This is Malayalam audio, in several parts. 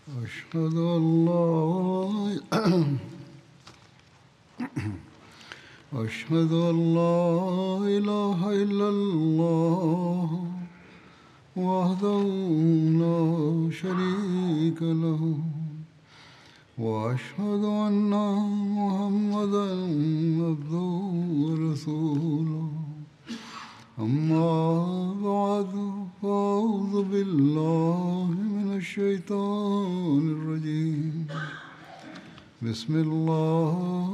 أشهد أن لا أشهد أن لا إله إلا الله وحده لا شريك له وأشهد أن محمدا عبده ورسوله أما بعد فأعوذ بالله من الشيطان الرجيم بسم الله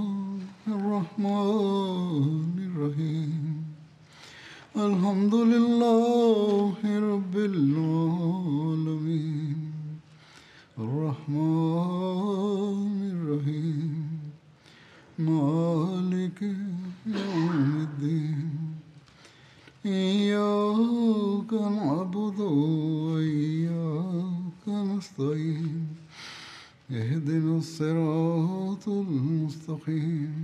الرحمن الرحيم الحمد لله رب العالمين الرحمن الرحيم مالك يوم الدين إياك نعبد وإياك نستعين اهدنا الصراط المستقيم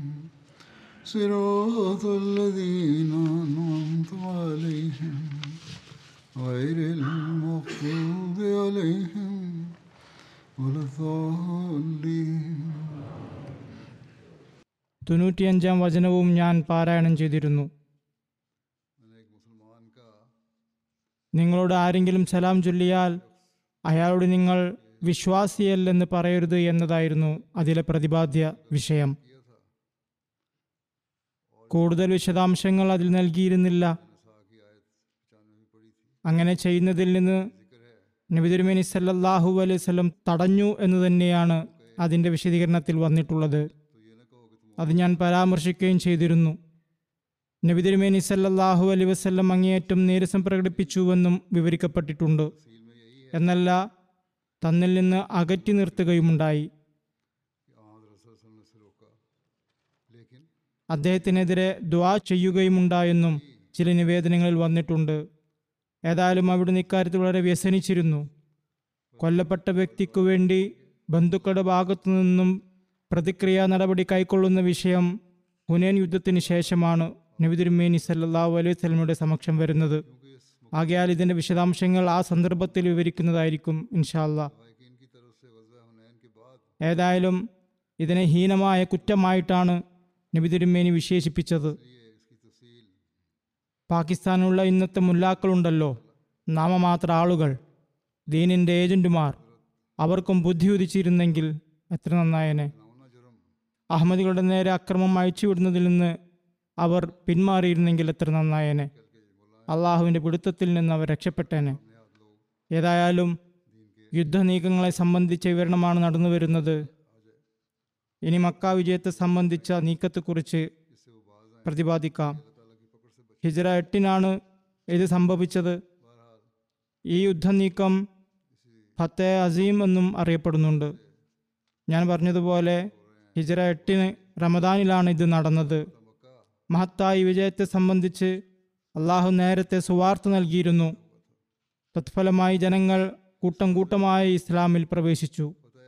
صراط الذين أنعمت عليهم غير المغضوب عليهم ولا الضالين തൊണ്ണൂറ്റിയഞ്ചാം വചനവും ഞാൻ പാരായണം ചെയ്തിരുന്നു നിങ്ങളോട് ആരെങ്കിലും സലാം ചൊല്ലിയാൽ അയാളോട് നിങ്ങൾ വിശ്വാസിയല്ലെന്ന് പറയരുത് എന്നതായിരുന്നു അതിലെ പ്രതിപാദ്യ വിഷയം കൂടുതൽ വിശദാംശങ്ങൾ അതിൽ നൽകിയിരുന്നില്ല അങ്ങനെ ചെയ്യുന്നതിൽ നിന്ന് നബി തിരുമേനി സല്ലല്ലാഹു അലൈഹി വസല്ലം തടഞ്ഞു എന്ന് തന്നെയാണ് അതിൻ്റെ വിശദീകരണത്തിൽ വന്നിട്ടുള്ളത് അത് ഞാൻ പരാമർശിക്കുകയും ചെയ്തിരുന്നു നബി തിരുമേനി സല്ലല്ലാഹു അലൈഹി വസല്ലം അങ്ങേയറ്റം നീരസം പ്രകടിപ്പിച്ചുവെന്നും വിവരിക്കപ്പെട്ടിട്ടുണ്ട് എന്നല്ല തന്നിൽ നിന്ന് അകറ്റി നിർത്തുകയുമുണ്ടായി അദ്ദേഹത്തിനെതിരെ ദ്വാ ചെയ്യുകയുമുണ്ടായെന്നും ചില നിവേദനങ്ങളിൽ വന്നിട്ടുണ്ട് ഏതായാലും അവിടുന്ന് ഇക്കാര്യത്തിൽ വളരെ വ്യസനിച്ചിരുന്നു കൊല്ലപ്പെട്ട വ്യക്തിക്കു വേണ്ടി ബന്ധുക്കളുടെ ഭാഗത്തു നിന്നും പ്രതിക്രിയാ നടപടി കൈക്കൊള്ളുന്ന വിഷയം ഹുനേൻ യുദ്ധത്തിന് ശേഷമാണ് നബിതിരുമേനി സല്ലല്ലാഹു അലൈഹി സ്വലമയുടെ സമക്ഷം വരുന്നത് ആകയാൽ ഇതിന്റെ വിശദാംശങ്ങൾ ആ സന്ദർഭത്തിൽ വിവരിക്കുന്നതായിരിക്കും ഇൻഷാല്ല ഏതായാലും ഇതിനെ ഹീനമായ കുറ്റമായിട്ടാണ് നബിതിരുമേനി വിശേഷിപ്പിച്ചത് പാകിസ്ഥാനിലുള്ള ഇന്നത്തെ മുല്ലാക്കളുണ്ടല്ലോ നാമമാത്ര ആളുകൾ ദീനിന്റെ ഏജന്റുമാർ അവർക്കും ബുദ്ധി ഉദിച്ചിരുന്നെങ്കിൽ എത്ര നന്നായനെ അഹമ്മദികളുടെ നേരെ അക്രമം അയച്ചുവിടുന്നതിൽ നിന്ന് അവർ പിന്മാറിയിരുന്നെങ്കിൽ എത്ര നന്നായനെ അള്ളാഹുവിൻ്റെ പിടുത്തത്തിൽ നിന്ന് അവർ രക്ഷപ്പെട്ടേനെ ഏതായാലും യുദ്ധനീക്കങ്ങളെ സംബന്ധിച്ച വിവരണമാണ് നടന്നു വരുന്നത് ഇനി മക്ക വിജയത്തെ സംബന്ധിച്ച നീക്കത്തെക്കുറിച്ച് പ്രതിപാദിക്കാം ഹിജറ എട്ടിനാണ് ഇത് സംഭവിച്ചത് ഈ യുദ്ധനീക്കം ഫത്തേ അസീം എന്നും അറിയപ്പെടുന്നുണ്ട് ഞാൻ പറഞ്ഞതുപോലെ ഹിജറ എട്ടിന് റമദാനിലാണ് ഇത് നടന്നത് മഹത്തായി വിജയത്തെ സംബന്ധിച്ച് അള്ളാഹു നേരത്തെ സുവാർത്ത നൽകിയിരുന്നു തത്ഫലമായി ജനങ്ങൾ കൂട്ടം കൂട്ടമായി ഇസ്ലാമിൽ പ്രവേശിച്ചു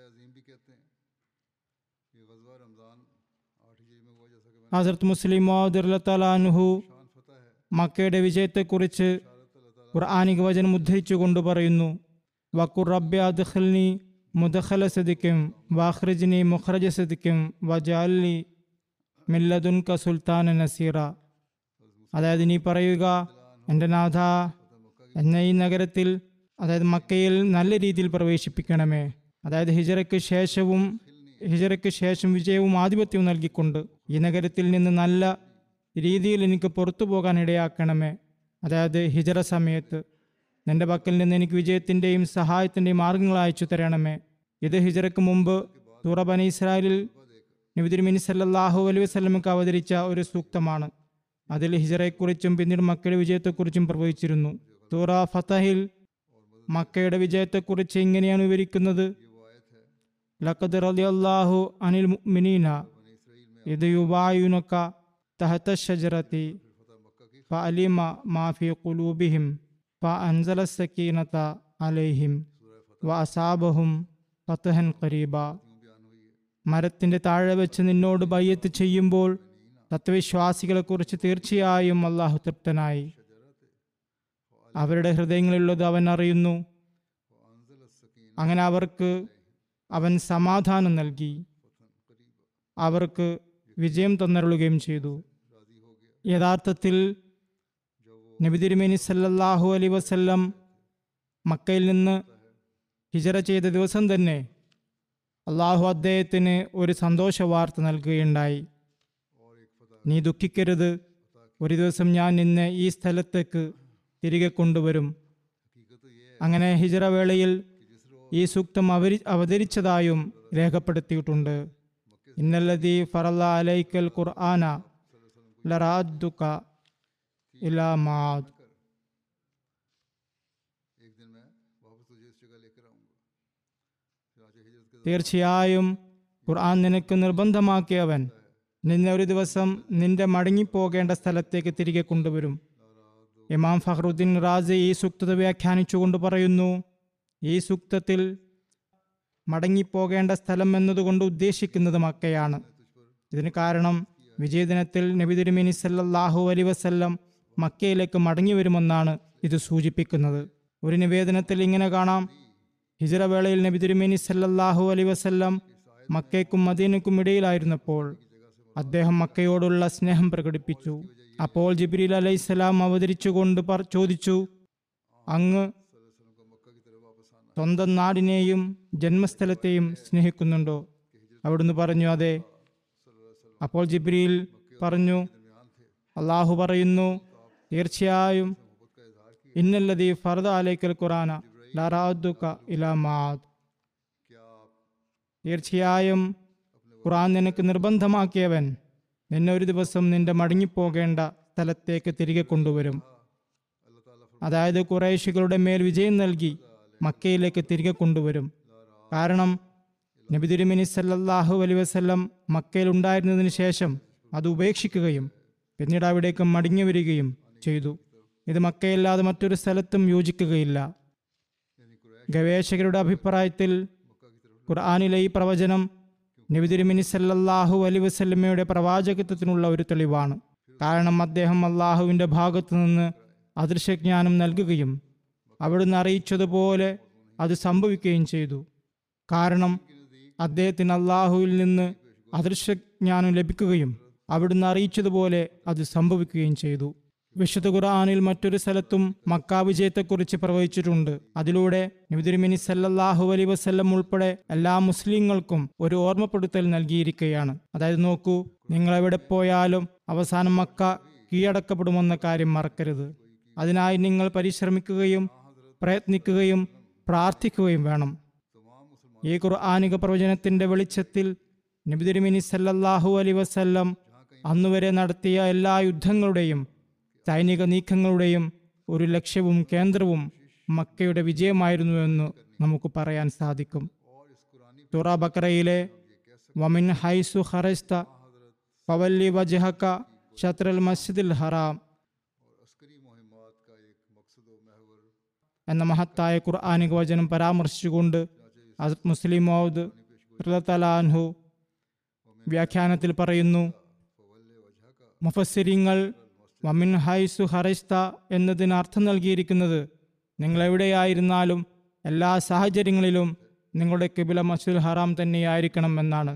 ഹസരത്ത് മുസ്ലിം മോദുർലത്തലാനുഹു മക്കയുടെ വിജയത്തെക്കുറിച്ച് ഖുർആാനിക വചനം ഉദ്ധരിച്ചുകൊണ്ട് പറയുന്നു വക്കുർ റബ്ബെ അദ്ഖൽനി മുദഖല സദിക്കും വാഖ്രജ്നി മുഖ്റജ സദിക്കും വജാലി മില്ലതുൻക സുൽത്താന നസീറ അതായത് നീ പറയുക എൻ്റെ നാഥ എന്നെ ഈ നഗരത്തിൽ അതായത് മക്കയിൽ നല്ല രീതിയിൽ പ്രവേശിപ്പിക്കണമേ അതായത് ഹിജറയ്ക്ക് ശേഷവും ഹിജറയ്ക്ക് ശേഷം വിജയവും ആധിപത്യവും നൽകിക്കൊണ്ട് ഈ നഗരത്തിൽ നിന്ന് നല്ല രീതിയിൽ എനിക്ക് പുറത്തു പോകാൻ ഇടയാക്കണമേ അതായത് ഹിജറ സമയത്ത് നിന്റെ പക്കൽ നിന്ന് എനിക്ക് വിജയത്തിൻ്റെയും സഹായത്തിൻ്റെയും മാർഗങ്ങൾ അയച്ചു തരണമേ ഇത് ഹിജറയ്ക്ക് മുമ്പ് സൂറബനി ഇസ്രായേലിൽ നബിതിരുമിനി സല്ലാഹു അലൈഹി വസ്ലമക്ക് അവതരിച്ച ഒരു സൂക്തമാണ് അതിൽ ഹിജറയെക്കുറിച്ചും പിന്നീട് മക്കയുടെ വിജയത്തെക്കുറിച്ചും പ്രവചിച്ചിരുന്നു സൂറ ഫതഹിൽ മക്കയുടെ വിജയത്തെക്കുറിച്ച് ഇങ്ങനെയാണ് വിവരിക്കുന്നത് ലഖദ് റളിയല്ലാഹു അനിൽ മുഅ്മിനീന ഇത് യുബായുനക തഹത ഷജറത്തി ഫഅലിമ മാ ഫീ ഖുലൂബിഹിം ഫഅൻസല സക്കീനത അലൈഹിം വഅസാബഹും ഫതഹൻ ഖരീബ മരത്തിന്റെ താഴെ വെച്ച് നിന്നോട് ബയ്യത്ത് ചെയ്യുമ്പോൾ തത്വവിശ്വാസികളെക്കുറിച്ച് തീർച്ചയായും അള്ളാഹു തൃപ്തനായി അവരുടെ ഹൃദയങ്ങളിലുള്ളത് അവൻ അറിയുന്നു അങ്ങനെ അവർക്ക് അവൻ സമാധാനം നൽകി അവർക്ക് വിജയം തന്നരുളുകയും ചെയ്തു യഥാർത്ഥത്തിൽ നബി തിരുമേനി സല്ലല്ലാഹു അലൈ വസല്ലം മക്കയിൽ നിന്ന് ഹിജറ ചെയ്ത ദിവസം തന്നെ അള്ളാഹു അദ്ദേഹത്തിന് ഒരു സന്തോഷ വാർത്ത നൽകുകയുണ്ടായി നീ ദുഃഖിക്കരുത് ഒരു ദിവസം ഞാൻ നിന്നെ ഈ സ്ഥലത്തേക്ക് തിരികെ കൊണ്ടുവരും അങ്ങനെ ഹിജറ വേളയിൽ ഈ സൂക്തം അവരി അവതരിച്ചതായും രേഖപ്പെടുത്തിയിട്ടുണ്ട് ഇന്നല്ലതി ഫറല്ല അലൈക്കൽ ഖുർആന ലറാദ്ദുക ഇലാ മാദ് एक दिन मैं वापस तुझे इस जगह लेकर आऊंगा चुनाचे हिजरत के തീർച്ചയായും ഖുർആൻ നിനക്ക് നിർബന്ധമാക്കിയവൻ നിന്നെ ഒരു ദിവസം നിന്റെ മടങ്ങിപ്പോകേണ്ട സ്ഥലത്തേക്ക് തിരികെ കൊണ്ടുവരും ഇമാം ഫഹ്റുദ്ദീൻ റാസി ഈ സൂക്തത വ്യാഖ്യാനിച്ചുകൊണ്ട് പറയുന്നു ഈ സൂക്തത്തിൽ മടങ്ങിപ്പോകേണ്ട സ്ഥലം എന്നതുകൊണ്ട് ഉദ്ദേശിക്കുന്നത് മക്കയാണ് ഇതിന് കാരണം വിജയദിനത്തിൽ നബി തിരുമേനി സല്ലല്ലാഹു അലൈ വസല്ലം മക്കയിലേക്ക് മടങ്ങി വരുമെന്നാണ് ഇത് സൂചിപ്പിക്കുന്നത് ഒരു നിവേദനത്തിൽ ഇങ്ങനെ കാണാം ഹിജറ വേളയിൽ നബി തിരുമേനി സല്ലല്ലാഹു അലൈ വസല്ലം മക്കയ്ക്കും മദീനയ്ക്കും ഇടയിലായിരുന്നപ്പോൾ അദ്ദേഹം മക്കയോടുള്ള സ്നേഹം പ്രകടിപ്പിച്ചു അപ്പോൾ ജിബ്രീൽ അലൈഹിസ്സലാം അവതരിച്ചുകൊണ്ട് പറ- ചോദിച്ചു അങ്ങ് സ്വന്തം നാടിനെയും ജന്മസ്ഥലത്തെയും സ്നേഹിക്കുന്നുണ്ടോ അവിടുന്ന് പറഞ്ഞു അതെ അപ്പോൾ ജിബ്രീൽ പറഞ്ഞു അള്ളാഹു പറയുന്നു തീർച്ചയായും ഇന്നല്ലതി ഫർദ അലൈക്കൽ ഖുറാന ലറാദുക ഇലാ മാദ് തീർച്ചയായും ഖുറാൻ നിനക്ക് നിർബന്ധമാക്കിയവൻ നിന്നെ ഒരു ദിവസം നിന്റെ മടങ്ങിപ്പോകേണ്ട സ്ഥലത്തേക്ക് തിരികെ കൊണ്ടുവരും അതായത് കുറേശികളുടെ മേൽ വിജയം നൽകി മക്കയിലേക്ക് തിരികെ കൊണ്ടുവരും കാരണം നബി തിരുമിനി സല്ലല്ലാഹു അലൈ വസല്ലം മക്കയിൽ ഉണ്ടായിരുന്നതിന് ശേഷം അത് ഉപേക്ഷിക്കുകയും പിന്നീട് അവിടേക്ക് മടങ്ങി വരികയും ചെയ്തു ഇത് മക്കയല്ലാതെ മറ്റൊരു സ്ഥലത്തും യോജിക്കുകയില്ല ഗവേഷകരുടെ അഭിപ്രായത്തിൽ ഖുർആാനിലെ ഈ പ്രവചനം നബി തിരുമിനി സല്ലല്ലാഹു അലൈ വസല്ലമയുടെ പ്രവാചകത്വത്തിനുള്ള ഒരു തെളിവാണ് കാരണം അദ്ദേഹം അള്ളാഹുവിൻ്റെ ഭാഗത്തു നിന്ന് അദൃശ്യജ്ഞാനം നൽകുകയും അവിടുന്ന് അറിയിച്ചതുപോലെ അത് സംഭവിക്കുകയും ചെയ്തു കാരണം അദ്ദേഹത്തിന് അള്ളാഹുവിൽ നിന്ന് അദൃശ്യജ്ഞാനം ലഭിക്കുകയും അവിടുന്ന് അറിയിച്ചതുപോലെ അത് സംഭവിക്കുകയും ചെയ്തു വിശുദ്ധ ഖുർആനിൽ മറ്റൊരു സ്ഥലത്തും മക്ക വിജയത്തെക്കുറിച്ച് പ്രവചിച്ചിട്ടുണ്ട് അതിലൂടെ നബിതിരുമിനി സല്ലല്ലാഹു അലൈ വസല്ലം ഉൾപ്പെടെ എല്ലാ മുസ്ലിങ്ങൾക്കും ഒരു ഓർമ്മപ്പെടുത്തൽ നൽകിയിരിക്കുകയാണ് അതായത് നോക്കൂ നിങ്ങൾ എവിടെ പോയാലും അവസാനം മക്ക കീഴടക്കപ്പെടുമെന്ന കാര്യം മറക്കരുത് അതിനായി നിങ്ങൾ പരിശ്രമിക്കുകയും പ്രയത്നിക്കുകയും പ്രാർത്ഥിക്കുകയും വേണം ഈ ഖുർആാനിക പ്രവചനത്തിന്റെ വെളിച്ചത്തിൽ നബിതിരുമിനി സല്ലല്ലാഹു അലൈ വസല്ലം അന്നുവരെ നടത്തിയ എല്ലാ യുദ്ധങ്ങളുടെയും സൈനിക നീക്കങ്ങളുടെയും ഒരു ലക്ഷ്യവും കേന്ദ്രവും മക്കയുടെ വിജയമായിരുന്നുവെന്ന് നമുക്ക് പറയാൻ സാധിക്കും തുറ ബക്കറയിലെ വമിൻ ഹൈസു ഹറസ്ത പവല്ലി വജഹക്ക ഷത്രൽ മസ്ജിദുൽ ഹറാം अस्करी मुहिमात का एक मकसद व महवर എന്ന മഹത്തായ ഖുർആാനിക വചനം പരാമർശിച്ചുകൊണ്ട് ഹസ്രത്ത് മുസ്ലിം മൗദ് തലാൻഹു വ്യാഖ്യാനത്തിൽ പറയുന്നു മുഫസ്സിരിങ്ങൾ വമിൻ ഹൈസു ഹറസ്ത എന്നതിന് അർത്ഥം നൽകിയിരിക്കുന്നത് നിങ്ങൾ എവിടെയായിരുന്നാലും എല്ലാ സാഹചര്യങ്ങളിലും നിങ്ങളുടെ കിബില മസ്ജിദുൽ ഹറാം തന്നെയായിരിക്കണം എന്നാണ്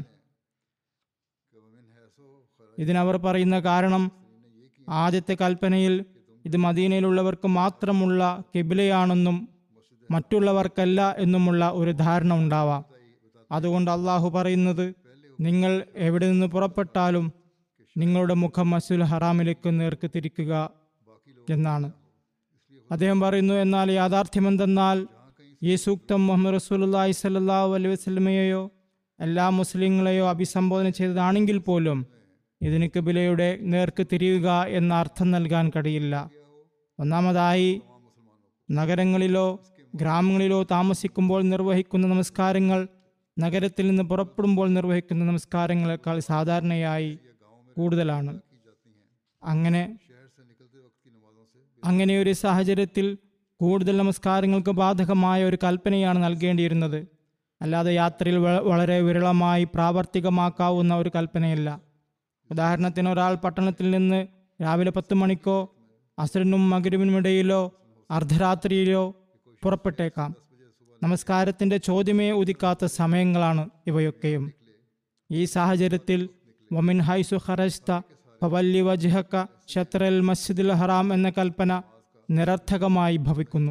ഇതിനവർ പറയുന്ന കാരണം ആദ്യത്തെ കൽപ്പനയിൽ ഇത് മദീനയിലുള്ളവർക്ക് മാത്രമുള്ള കിബിലയാണെന്നും മറ്റുള്ളവർക്കല്ല എന്നുമുള്ള ഒരു ധാരണ ഉണ്ടാവാം അതുകൊണ്ട് അള്ളാഹു പറയുന്നത് നിങ്ങൾ എവിടെ നിന്ന് പുറപ്പെട്ടാലും നിങ്ങളുടെ മുഖം മസ്ജിദുൽ ഹറാമിലേക്ക് നേർക്ക് തിരിക്കുക എന്നാണ് അദ്ദേഹം പറയുന്നു എന്നാൽ യാഥാർത്ഥ്യം എന്തെന്നാൽ ഈ സൂക്തം മുഹമ്മദ് റസൂലുള്ളാഹി സ്വല്ലല്ലാഹു അലൈഹി വസല്ലമയെയോ എല്ലാ മുസ്ലിങ്ങളെയോ അഭിസംബോധന ചെയ്തതാണെങ്കിൽ പോലും ഇതിന് കിബിലയുടെ നേർക്ക് തിരിയുക എന്ന അർത്ഥം നൽകാൻ കഴിയില്ല ഒന്നാമതായി നഗരങ്ങളിലോ ഗ്രാമങ്ങളിലോ താമസിക്കുമ്പോൾ നിർവഹിക്കുന്ന നമസ്കാരങ്ങൾ നഗരത്തിൽ നിന്ന് പുറപ്പെടുമ്പോൾ നിർവഹിക്കുന്ന നമസ്കാരങ്ങളെക്കാൾ സാധാരണയായി കൂടുതലാണ് അങ്ങനെ അങ്ങനെ ഒരു സാഹചര്യത്തിൽ കൂടുതൽ നമസ്കാരങ്ങൾക്ക് ബാധകമായ ഒരു കൽപ്പനയാണ് നൽകേണ്ടിയിരുന്നത് അല്ലാതെ യാത്രയിൽ വ- വളരെ വിരളമായി പ്രാവർത്തികമാക്കാവുന്ന ഒരു കൽപ്പനയല്ല ഉദാഹരണത്തിന് ഒരാൾ പട്ടണത്തിൽ നിന്ന് രാവിലെ പത്ത് മണിക്കോ അസറിനും മകരുവിനും ഇടയിലോ അർദ്ധരാത്രിയിലോ പുറപ്പെട്ടേക്കാം നമസ്കാരത്തിന്റെ ചോദ്യമേ ഉദിക്കാത്ത സമയങ്ങളാണ് ഇവയൊക്കെയും ഈ സാഹചര്യത്തിൽ വമിൻ ഹൈസു ഖറജ്ത ഫവല്ലി വജ്ഹക ഷത്രൽ മസ്ജിദുൽ ഹറാം എന്ന കൽപ്പന നിരർത്ഥകമായി ഭവിക്കുന്നു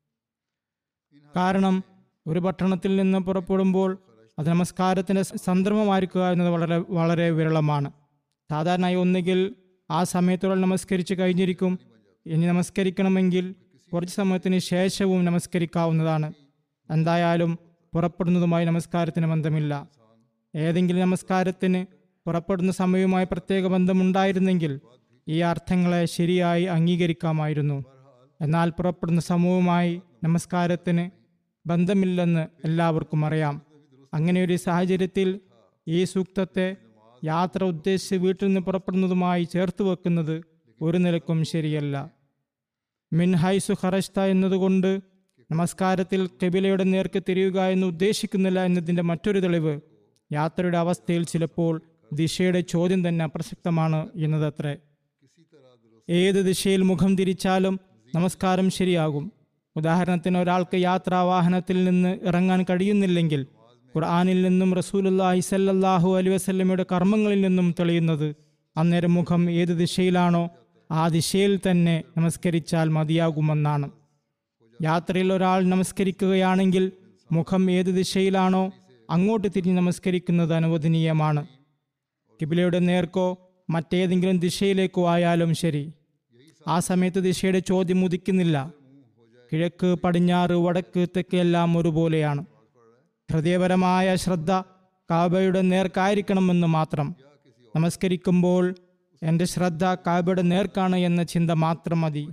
കാരണം ഒരു പട്ടണത്തിൽ നിന്ന് പുറപ്പെടുമ്പോൾ അത് നമസ്കാരത്തിന്റെ സന്ദർഭമായിരിക്കുക എന്നത് വളരെ വളരെ വിരളമാണ് സാധാരണയായി ഒന്നുകിൽ ആ സമയത്തോടെ നമസ്കരിച്ച് കഴിഞ്ഞിരിക്കും ഇനി നമസ്കരിക്കണമെങ്കിൽ കുറച്ച് സമയത്തിന് ശേഷവും നമസ്കരിക്കാവുന്നതാണ് എന്തായാലും പുറപ്പെടുന്നതുമായി നമസ്കാരത്തിന് ബന്ധമില്ല ഏതെങ്കിലും നമസ്കാരത്തിന് പുറപ്പെടുന്ന സമയവുമായി പ്രത്യേക ബന്ധമുണ്ടായിരുന്നെങ്കിൽ ഈ അർത്ഥങ്ങളെ ശരിയായി അംഗീകരിക്കാമായിരുന്നു എന്നാൽ പുറപ്പെടുന്ന സമൂഹവുമായി നമസ്കാരത്തിന് ബന്ധമില്ലെന്ന് എല്ലാവർക്കും അറിയാം അങ്ങനെ ഒരു സാഹചര്യത്തിൽ ഈ സൂക്തത്തെ യാത്ര ഉദ്ദേശിച്ച് വീട്ടിൽ നിന്ന് പുറപ്പെടുന്നതുമായി ചേർത്ത് വെക്കുന്നത് ഒരു നിലക്കും ശരിയല്ല മിൻഹൈസു ഖറഷ്ത എന്നതുകൊണ്ട് നമസ്കാരത്തിൽ കെബിലയുടെ നേർക്ക് തിരിയുക എന്ന് ഉദ്ദേശിക്കുന്നില്ല എന്നതിൻ്റെ മറ്റൊരു തെളിവ് യാത്രയുടെ അവസ്ഥയിൽ ചിലപ്പോൾ ദിശയുടെ ചോദ്യം തന്നെ അപ്രസക്തമാണ് എന്നതത്രേ ഏത് ദിശയിൽ മുഖം തിരിച്ചാലും നമസ്കാരം ശരിയാകും ഉദാഹരണത്തിന് ഒരാൾക്ക് യാത്രാവാഹനത്തിൽ നിന്ന് ഇറങ്ങാൻ കഴിയുന്നില്ലെങ്കിൽ ഖുർആാനിൽ നിന്നും റസൂലുല്ലാഹി സല്ലല്ലാഹു അലൈ വസല്ലമയുടെ കർമ്മങ്ങളിൽ നിന്നും തെളിയുന്നത് അന്നേരം മുഖം ഏത് ദിശയിലാണോ ആ ദിശയിൽ തന്നെ നമസ്കരിച്ചാൽ മതിയാകുമെന്നാണ് യാത്രയിൽ ഒരാൾ നമസ്കരിക്കുകയാണെങ്കിൽ മുഖം ഏത് ദിശയിലാണോ അങ്ങോട്ട് തിരിഞ്ഞ് നമസ്കരിക്കുന്നത് അനുവദനീയമാണ് കിബിലയുടെ നേർക്കോ മറ്റേതെങ്കിലും ദിശയിലേക്കോ ആയാലും ശരി ആ സമയത്ത് ദിശയുടെ ചോദ്യം ഉദിക്കുന്നില്ല കിഴക്ക് പടിഞ്ഞാറ് വടക്ക് തെക്ക് എല്ലാം ഒരുപോലെയാണ് ഹൃദയപരമായ ശ്രദ്ധ കാബയുടെ നേർക്കായിരിക്കണമെന്ന് മാത്രം നമസ്കരിക്കുമ്പോൾ എൻ്റെ ശ്രദ്ധ കാബയുടെ നേർക്കാണ് എന്ന ചിന്ത മാത്രം മതി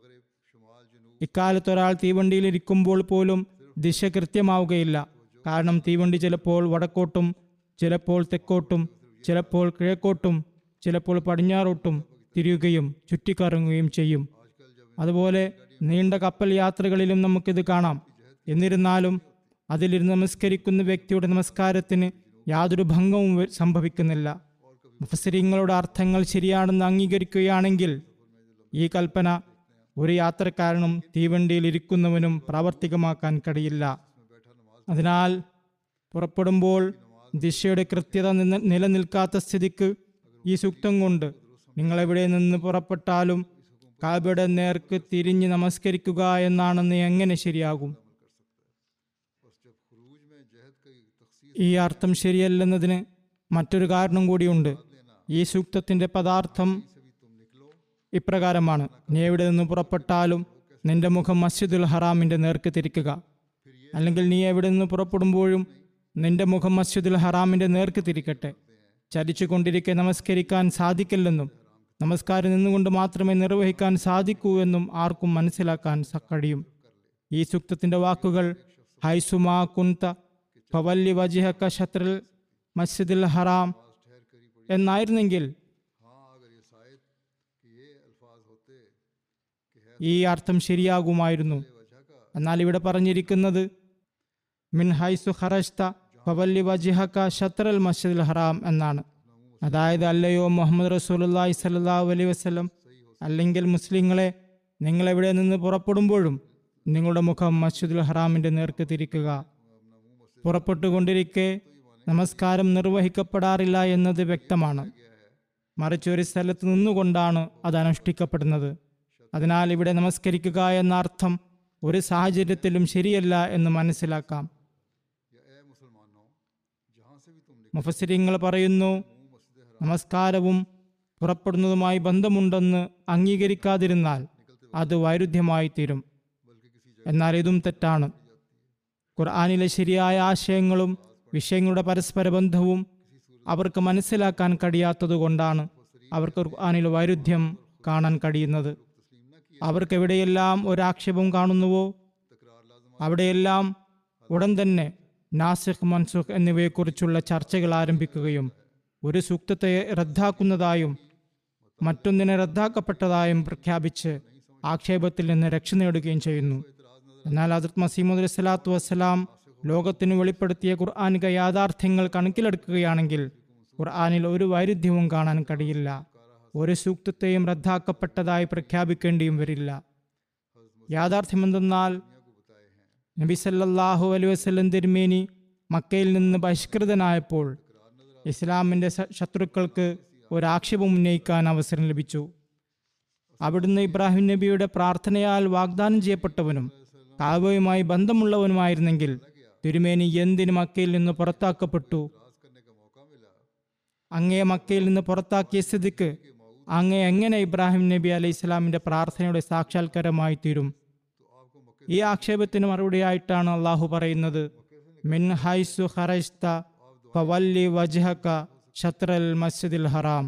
ഇക്കാലത്ത് ഒരാൾ തീവണ്ടിയിൽ ഇരിക്കുമ്പോൾ പോലും ദിശ കൃത്യമാവുകയില്ല കാരണം തീവണ്ടി ചിലപ്പോൾ വടക്കോട്ടും ചിലപ്പോൾ തെക്കോട്ടും ചിലപ്പോൾ കിഴക്കോട്ടും ചിലപ്പോൾ പടിഞ്ഞാറോട്ടും തിരിയുകയും ചുറ്റിക്കറങ്ങുകയും ചെയ്യും അതുപോലെ നീണ്ട കപ്പൽ യാത്രകളിലും നമുക്കിത് കാണാം എന്നിരുന്നാലും അതിലിരുന്ന് നമസ്കരിക്കുന്ന വ്യക്തിയുടെ നമസ്കാരത്തിന് യാതൊരു ഭംഗവും വ- സംഭവിക്കുന്നില്ല മുഫസരിങ്ങളുടെ അർത്ഥങ്ങൾ ശരിയാണെന്ന് അംഗീകരിക്കുകയാണെങ്കിൽ ഈ കൽപ്പന ഒരു യാത്രക്കാരനും തീവണ്ടിയിൽ ഇരിക്കുന്നവനും പ്രാവർത്തികമാക്കാൻ കഴിയില്ല അതിനാൽ പുറപ്പെടുമ്പോൾ ദിശയുടെ കൃത്യത നിന്ന- നിലനിൽക്കാത്ത സ്ഥിതിക്ക് ഈ സൂക്തം കൊണ്ട് നിങ്ങൾ എവിടെ നിന്ന് പുറപ്പെട്ടാലും കാബയുടെ നേർക്ക് തിരിഞ്ഞ് നമസ്കരിക്കുക എന്നാണെന്ന് എങ്ങനെ ശരിയാകും ഈ അർത്ഥം ശരിയല്ലെന്നതിന് മറ്റൊരു കാരണം കൂടിയുണ്ട് ഈ സൂക്തത്തിന്റെ പദാർത്ഥം ഇപ്രകാരമാണ് നീ എവിടെ നിന്ന് പുറപ്പെട്ടാലും നിന്റെ മുഖം മസ്ജിദുൽ ഹറാമിന്റെ നേർക്ക് തിരിക്കുക അല്ലെങ്കിൽ നീ എവിടെ നിന്ന് പുറപ്പെടുമ്പോഴും നിന്റെ മുഖം മസ്ജിദുൽ ഹറാമിന്റെ നേർക്ക് തിരിക്കട്ടെ ചലിച്ചുകൊണ്ടിരിക്കെ നമസ്കരിക്കാൻ സാധിക്കില്ലെന്നും നമസ്കാരം നിന്നുകൊണ്ട് മാത്രമേ നിർവഹിക്കാൻ സാധിക്കൂ എന്നും ആർക്കും മനസ്സിലാക്കാൻ സ- കഴിയും ഈ സൂക്തത്തിന്റെ വാക്കുകൾ ഹൈസുമാ കുന്ത ഫവല്ലി വജിഹക്ക ഷത്രൽ മസ്ജിദുൽ ഹറാം എന്നായിരുന്നെങ്കിൽ ഈ അർത്ഥം ശരിയാകുമായിരുന്നു എന്നാൽ ഇവിടെ പറഞ്ഞിരിക്കുന്നത് മിൻ ഹൈസു ഖറഷ്ത ഫവല്ലി വജിഹക്ക ഷത്രൽ മസ്ജിദുൽ ഹറാം എന്നാണ് അതായത് അല്ലയോ മുഹമ്മദ് റസൂലുള്ളാഹി സ്വല്ലല്ലാഹു അലൈഹി വസല്ലം അല്ലെങ്കിൽ മുസ്ലിങ്ങളെ നിങ്ങൾ എവിടെ നിന്ന് പുറപ്പെടുമ്പോഴും നിങ്ങളുടെ മുഖം മസ്ജിദുൽ ഹറാമിന്റെ നേർക്ക് തിരിക്കുക പുറപ്പെട്ടുകൊണ്ടിരിക്കെ നമസ്കാരം നിർവഹിക്കപ്പെടാറില്ല എന്നത് വ്യക്തമാണ് മറിച്ച് ഒരു സ്ഥലത്ത് നിന്നുകൊണ്ടാണ് അത് അനുഷ്ഠിക്കപ്പെടുന്നത് അതിനാൽ ഇവിടെ നമസ്കരിക്കുക എന്ന അർത്ഥം ഒരു സാഹചര്യത്തിലും ശരിയല്ല എന്ന് മനസ്സിലാക്കാം മുഫസിരിങ്ങൾ പറയുന്നു നമസ്കാരവും പുറപ്പെടുന്നതുമായി ബന്ധമുണ്ടെന്ന് അംഗീകരിക്കാതിരുന്നാൽ അത് വൈരുദ്ധ്യമായി തീരും എന്നാൽ ഇതും തെറ്റാണ് ഖുർആാനിലെ ശരിയായ ആശയങ്ങളും വിഷയങ്ങളുടെ പരസ്പര ബന്ധവും അവർക്ക് മനസ്സിലാക്കാൻ കഴിയാത്തതുകൊണ്ടാണ് അവർക്ക് ഖുർആാനിൽ വൈരുദ്ധ്യം കാണാൻ കഴിയുന്നത് അവർക്ക് എവിടെയെല്ലാം ഒരാക്ഷേപം കാണുന്നുവോ അവിടെയെല്ലാം ഉടൻ തന്നെ നാസിഖ് മൻസുഖ് എന്നിവയെക്കുറിച്ചുള്ള ചർച്ചകൾ ആരംഭിക്കുകയും ഒരു സൂക്തത്തെ റദ്ദാക്കുന്നതായും മറ്റൊന്നിനെ റദ്ദാക്കപ്പെട്ടതായും പ്രഖ്യാപിച്ച് ആക്ഷേപത്തിൽ നിന്ന് രക്ഷ നേടുകയും ചെയ്യുന്നു എന്നാൽ ഹസരത് മസീമുദ് അലൈഹി സ്വലാത്തു വസ്സലാം ലോകത്തിന് വെളിപ്പെടുത്തിയ ഖുർആാനിക യാഥാർത്ഥ്യങ്ങൾ കണക്കിലെടുക്കുകയാണെങ്കിൽ ഖുർആാനിൽ ഒരു വൈരുദ്ധ്യവും കാണാൻ കഴിയില്ല ഒരു സൂക്തത്തെയും റദ്ദാക്കപ്പെട്ടതായി പ്രഖ്യാപിക്കേണ്ടിയും വരില്ല യാഥാർത്ഥ്യമെന്തെന്നാൽ നബി സല്ലല്ലാഹു അലൈഹി വസല്ലം തിരുമേനി മക്കയിൽ നിന്ന് ബഹിഷ്കൃതനായപ്പോൾ ഇസ്ലാമിൻ്റെ ശ- ശത്രുക്കൾക്ക് ഒരാക്ഷേപം ഉന്നയിക്കാൻ അവസരം ലഭിച്ചു അവിടുന്ന് ഇബ്രാഹിം നബിയുടെ പ്രാർത്ഥനയാൽ വാഗ്ദാനം ചെയ്യപ്പെട്ടവനും കാവയുമായി ബന്ധമുള്ളവനുമായിരുന്നെങ്കിൽ തിരുമേനി എന്തിന് മക്കയിൽ നിന്ന് പുറത്താക്കപ്പെട്ടു അങ്ങയെ മക്കയിൽ നിന്ന് പുറത്താക്കിയ സ്ഥിതിക്ക് അങ്ങേ എങ്ങനെ ഇബ്രാഹിം നബി അലൈഹി ഇസ്ലാമിന്റെ പ്രാർത്ഥനയുടെ സാക്ഷാത്കാരമായി തീരും ഈ ആക്ഷേപത്തിന് മറുപടിയായിട്ടാണ് അള്ളാഹു പറയുന്നത് മിൻ ഹൈസു ഹറസ്ത ഫവല്ലി വജ്ഹക ഷത്രൽ മസ്ജിദിൽ ഹറാം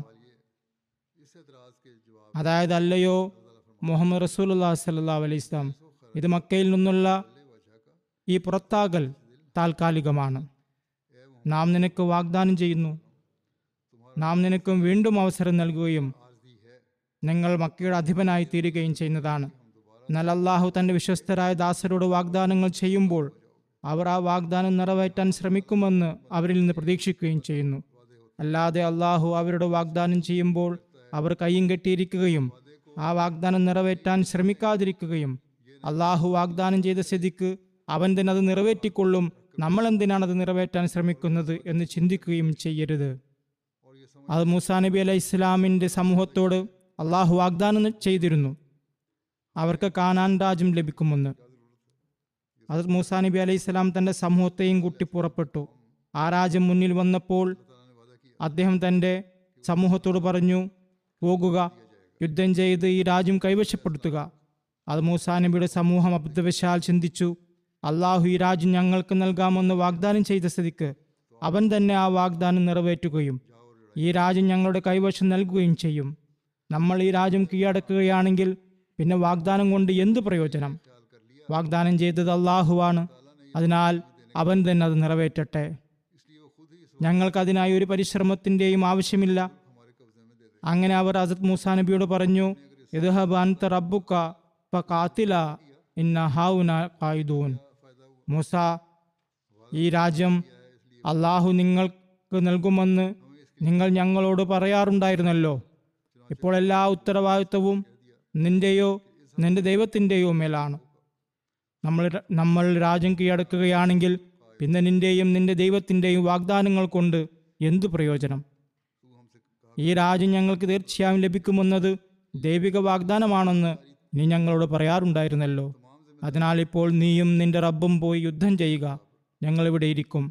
അതായത് അല്ലയോ മുഹമ്മദ് റസൂലുല്ലാ സല്ലാ അലൈഹി ഇസ്ലാം ഇത് മക്കയിൽ നിന്നുള്ള ഈ പുറത്താകൽ താൽക്കാലികമാണ് നാം നിനക്ക് വാഗ്ദാനം ചെയ്യുന്നു നാം നിനക്കും വീണ്ടും അവസരം നൽകുകയും നിങ്ങൾ മക്കയുടെ അധിപനായി തീരുകയും ചെയ്യുന്നതാണ് എന്നാൽ അള്ളാഹു തന്റെ വിശ്വസ്തരായ ദാസരോട് വാഗ്ദാനങ്ങൾ ചെയ്യുമ്പോൾ അവർ ആ വാഗ്ദാനം നിറവേറ്റാൻ ശ്രമിക്കുമെന്ന് അവരിൽ നിന്ന് പ്രതീക്ഷിക്കുകയും ചെയ്യുന്നു അല്ലാതെ അള്ളാഹു അവരുടെ വാഗ്ദാനം ചെയ്യുമ്പോൾ അവർ കയ്യും കെട്ടിയിരിക്കുകയും ആ വാഗ്ദാനം നിറവേറ്റാൻ ശ്രമിക്കാതിരിക്കുകയും അള്ളാഹു വാഗ്ദാനം ചെയ്ത സ്ഥിതിക്ക് അവൻ തന്നെ അത് നിറവേറ്റിക്കൊള്ളും നമ്മൾ എന്തിനാണ് അത് നിറവേറ്റാൻ ശ്രമിക്കുന്നത് എന്ന് ചിന്തിക്കുകയും ചെയ്യരുത് അത് മൂസാ നബി അലൈഹി ഇസ്ലാമിൻ്റെ സമൂഹത്തോട് അള്ളാഹു വാഗ്ദാനം ചെയ്തിരുന്നു അവർക്ക് കാനാൻ രാജ്യം ലഭിക്കുമെന്ന് അത് മൂസാ നബി അലൈഹി ഇസ്ലാം തൻ്റെ സമൂഹത്തെയും കൂട്ടി പുറപ്പെട്ടു ആ രാജ്യം മുന്നിൽ വന്നപ്പോൾ അദ്ദേഹം തൻ്റെ സമൂഹത്തോട് പറഞ്ഞു പോകുക യുദ്ധം ചെയ്ത് ഈ രാജ്യം കൈവശപ്പെടുത്തുക അത് മൂസാ നബിയുടെ സമൂഹം അബദ്ധവശാൽ ചിന്തിച്ചു അള്ളാഹു ഈ രാജ്യം ഞങ്ങൾക്ക് നൽകാമെന്ന് വാഗ്ദാനം ചെയ്ത സ്ഥിതിക്ക് അവൻ തന്നെ ആ വാഗ്ദാനം നിറവേറ്റുകയും ഈ രാജ്യം ഞങ്ങളുടെ കൈവശം നൽകുകയും ചെയ്യും നമ്മൾ ഈ രാജ്യം കീഴടക്കുകയാണെങ്കിൽ പിന്നെ വാഗ്ദാനം കൊണ്ട് എന്ത് പ്രയോജനം വാഗ്ദാനം ചെയ്തത് അള്ളാഹുവാണ് അതിനാൽ അവൻ തന്നെ അത് നിറവേറ്റട്ടെ ഞങ്ങൾക്കതിനായി ഒരു പരിശ്രമത്തിൻ്റെയും ആവശ്യമില്ല അങ്ങനെ അവർ അസത് മൂസാ നബിയോട് പറഞ്ഞു ഇദ്ഹബ് അൻത റബ്ബുക ഫഖാതില ഇന്ന ഹാഉന ഖായിദൂൻ മൂസ ഈ രാജ്യം അള്ളാഹു നിങ്ങൾക്ക് നൽകുമെന്ന് നിങ്ങൾ ഞങ്ങളോട് പറയാറുണ്ടായിരുന്നല്ലോ ഇപ്പോൾ എല്ലാ ഉത്തരവാദിത്വവും നിന്റെയോ നിന്റെ ദൈവത്തിൻ്റെയോ മേലാണ് നമ്മൾ നമ്മൾ രാജ്യം കീഴടക്കുകയാണെങ്കിൽ പിന്നെ നിന്റെയും നിന്റെ ദൈവത്തിൻ്റെയും വാഗ്ദാനങ്ങൾ കൊണ്ട് എന്തു പ്രയോജനം ഈ രാജ്യം ഞങ്ങൾക്ക് തീർച്ചയായും ലഭിക്കുമെന്നത് ദൈവിക വാഗ്ദാനമാണെന്ന് നീ ഞങ്ങളോട് പറയാറുണ്ടായിരുന്നല്ലോ അതിനാൽ ഇപ്പോൾ നീയും നിന്റെ റബ്ബും പോയി യുദ്ധം ചെയ്യുക ഞങ്ങൾ ഇവിടെ ഇരിക്കും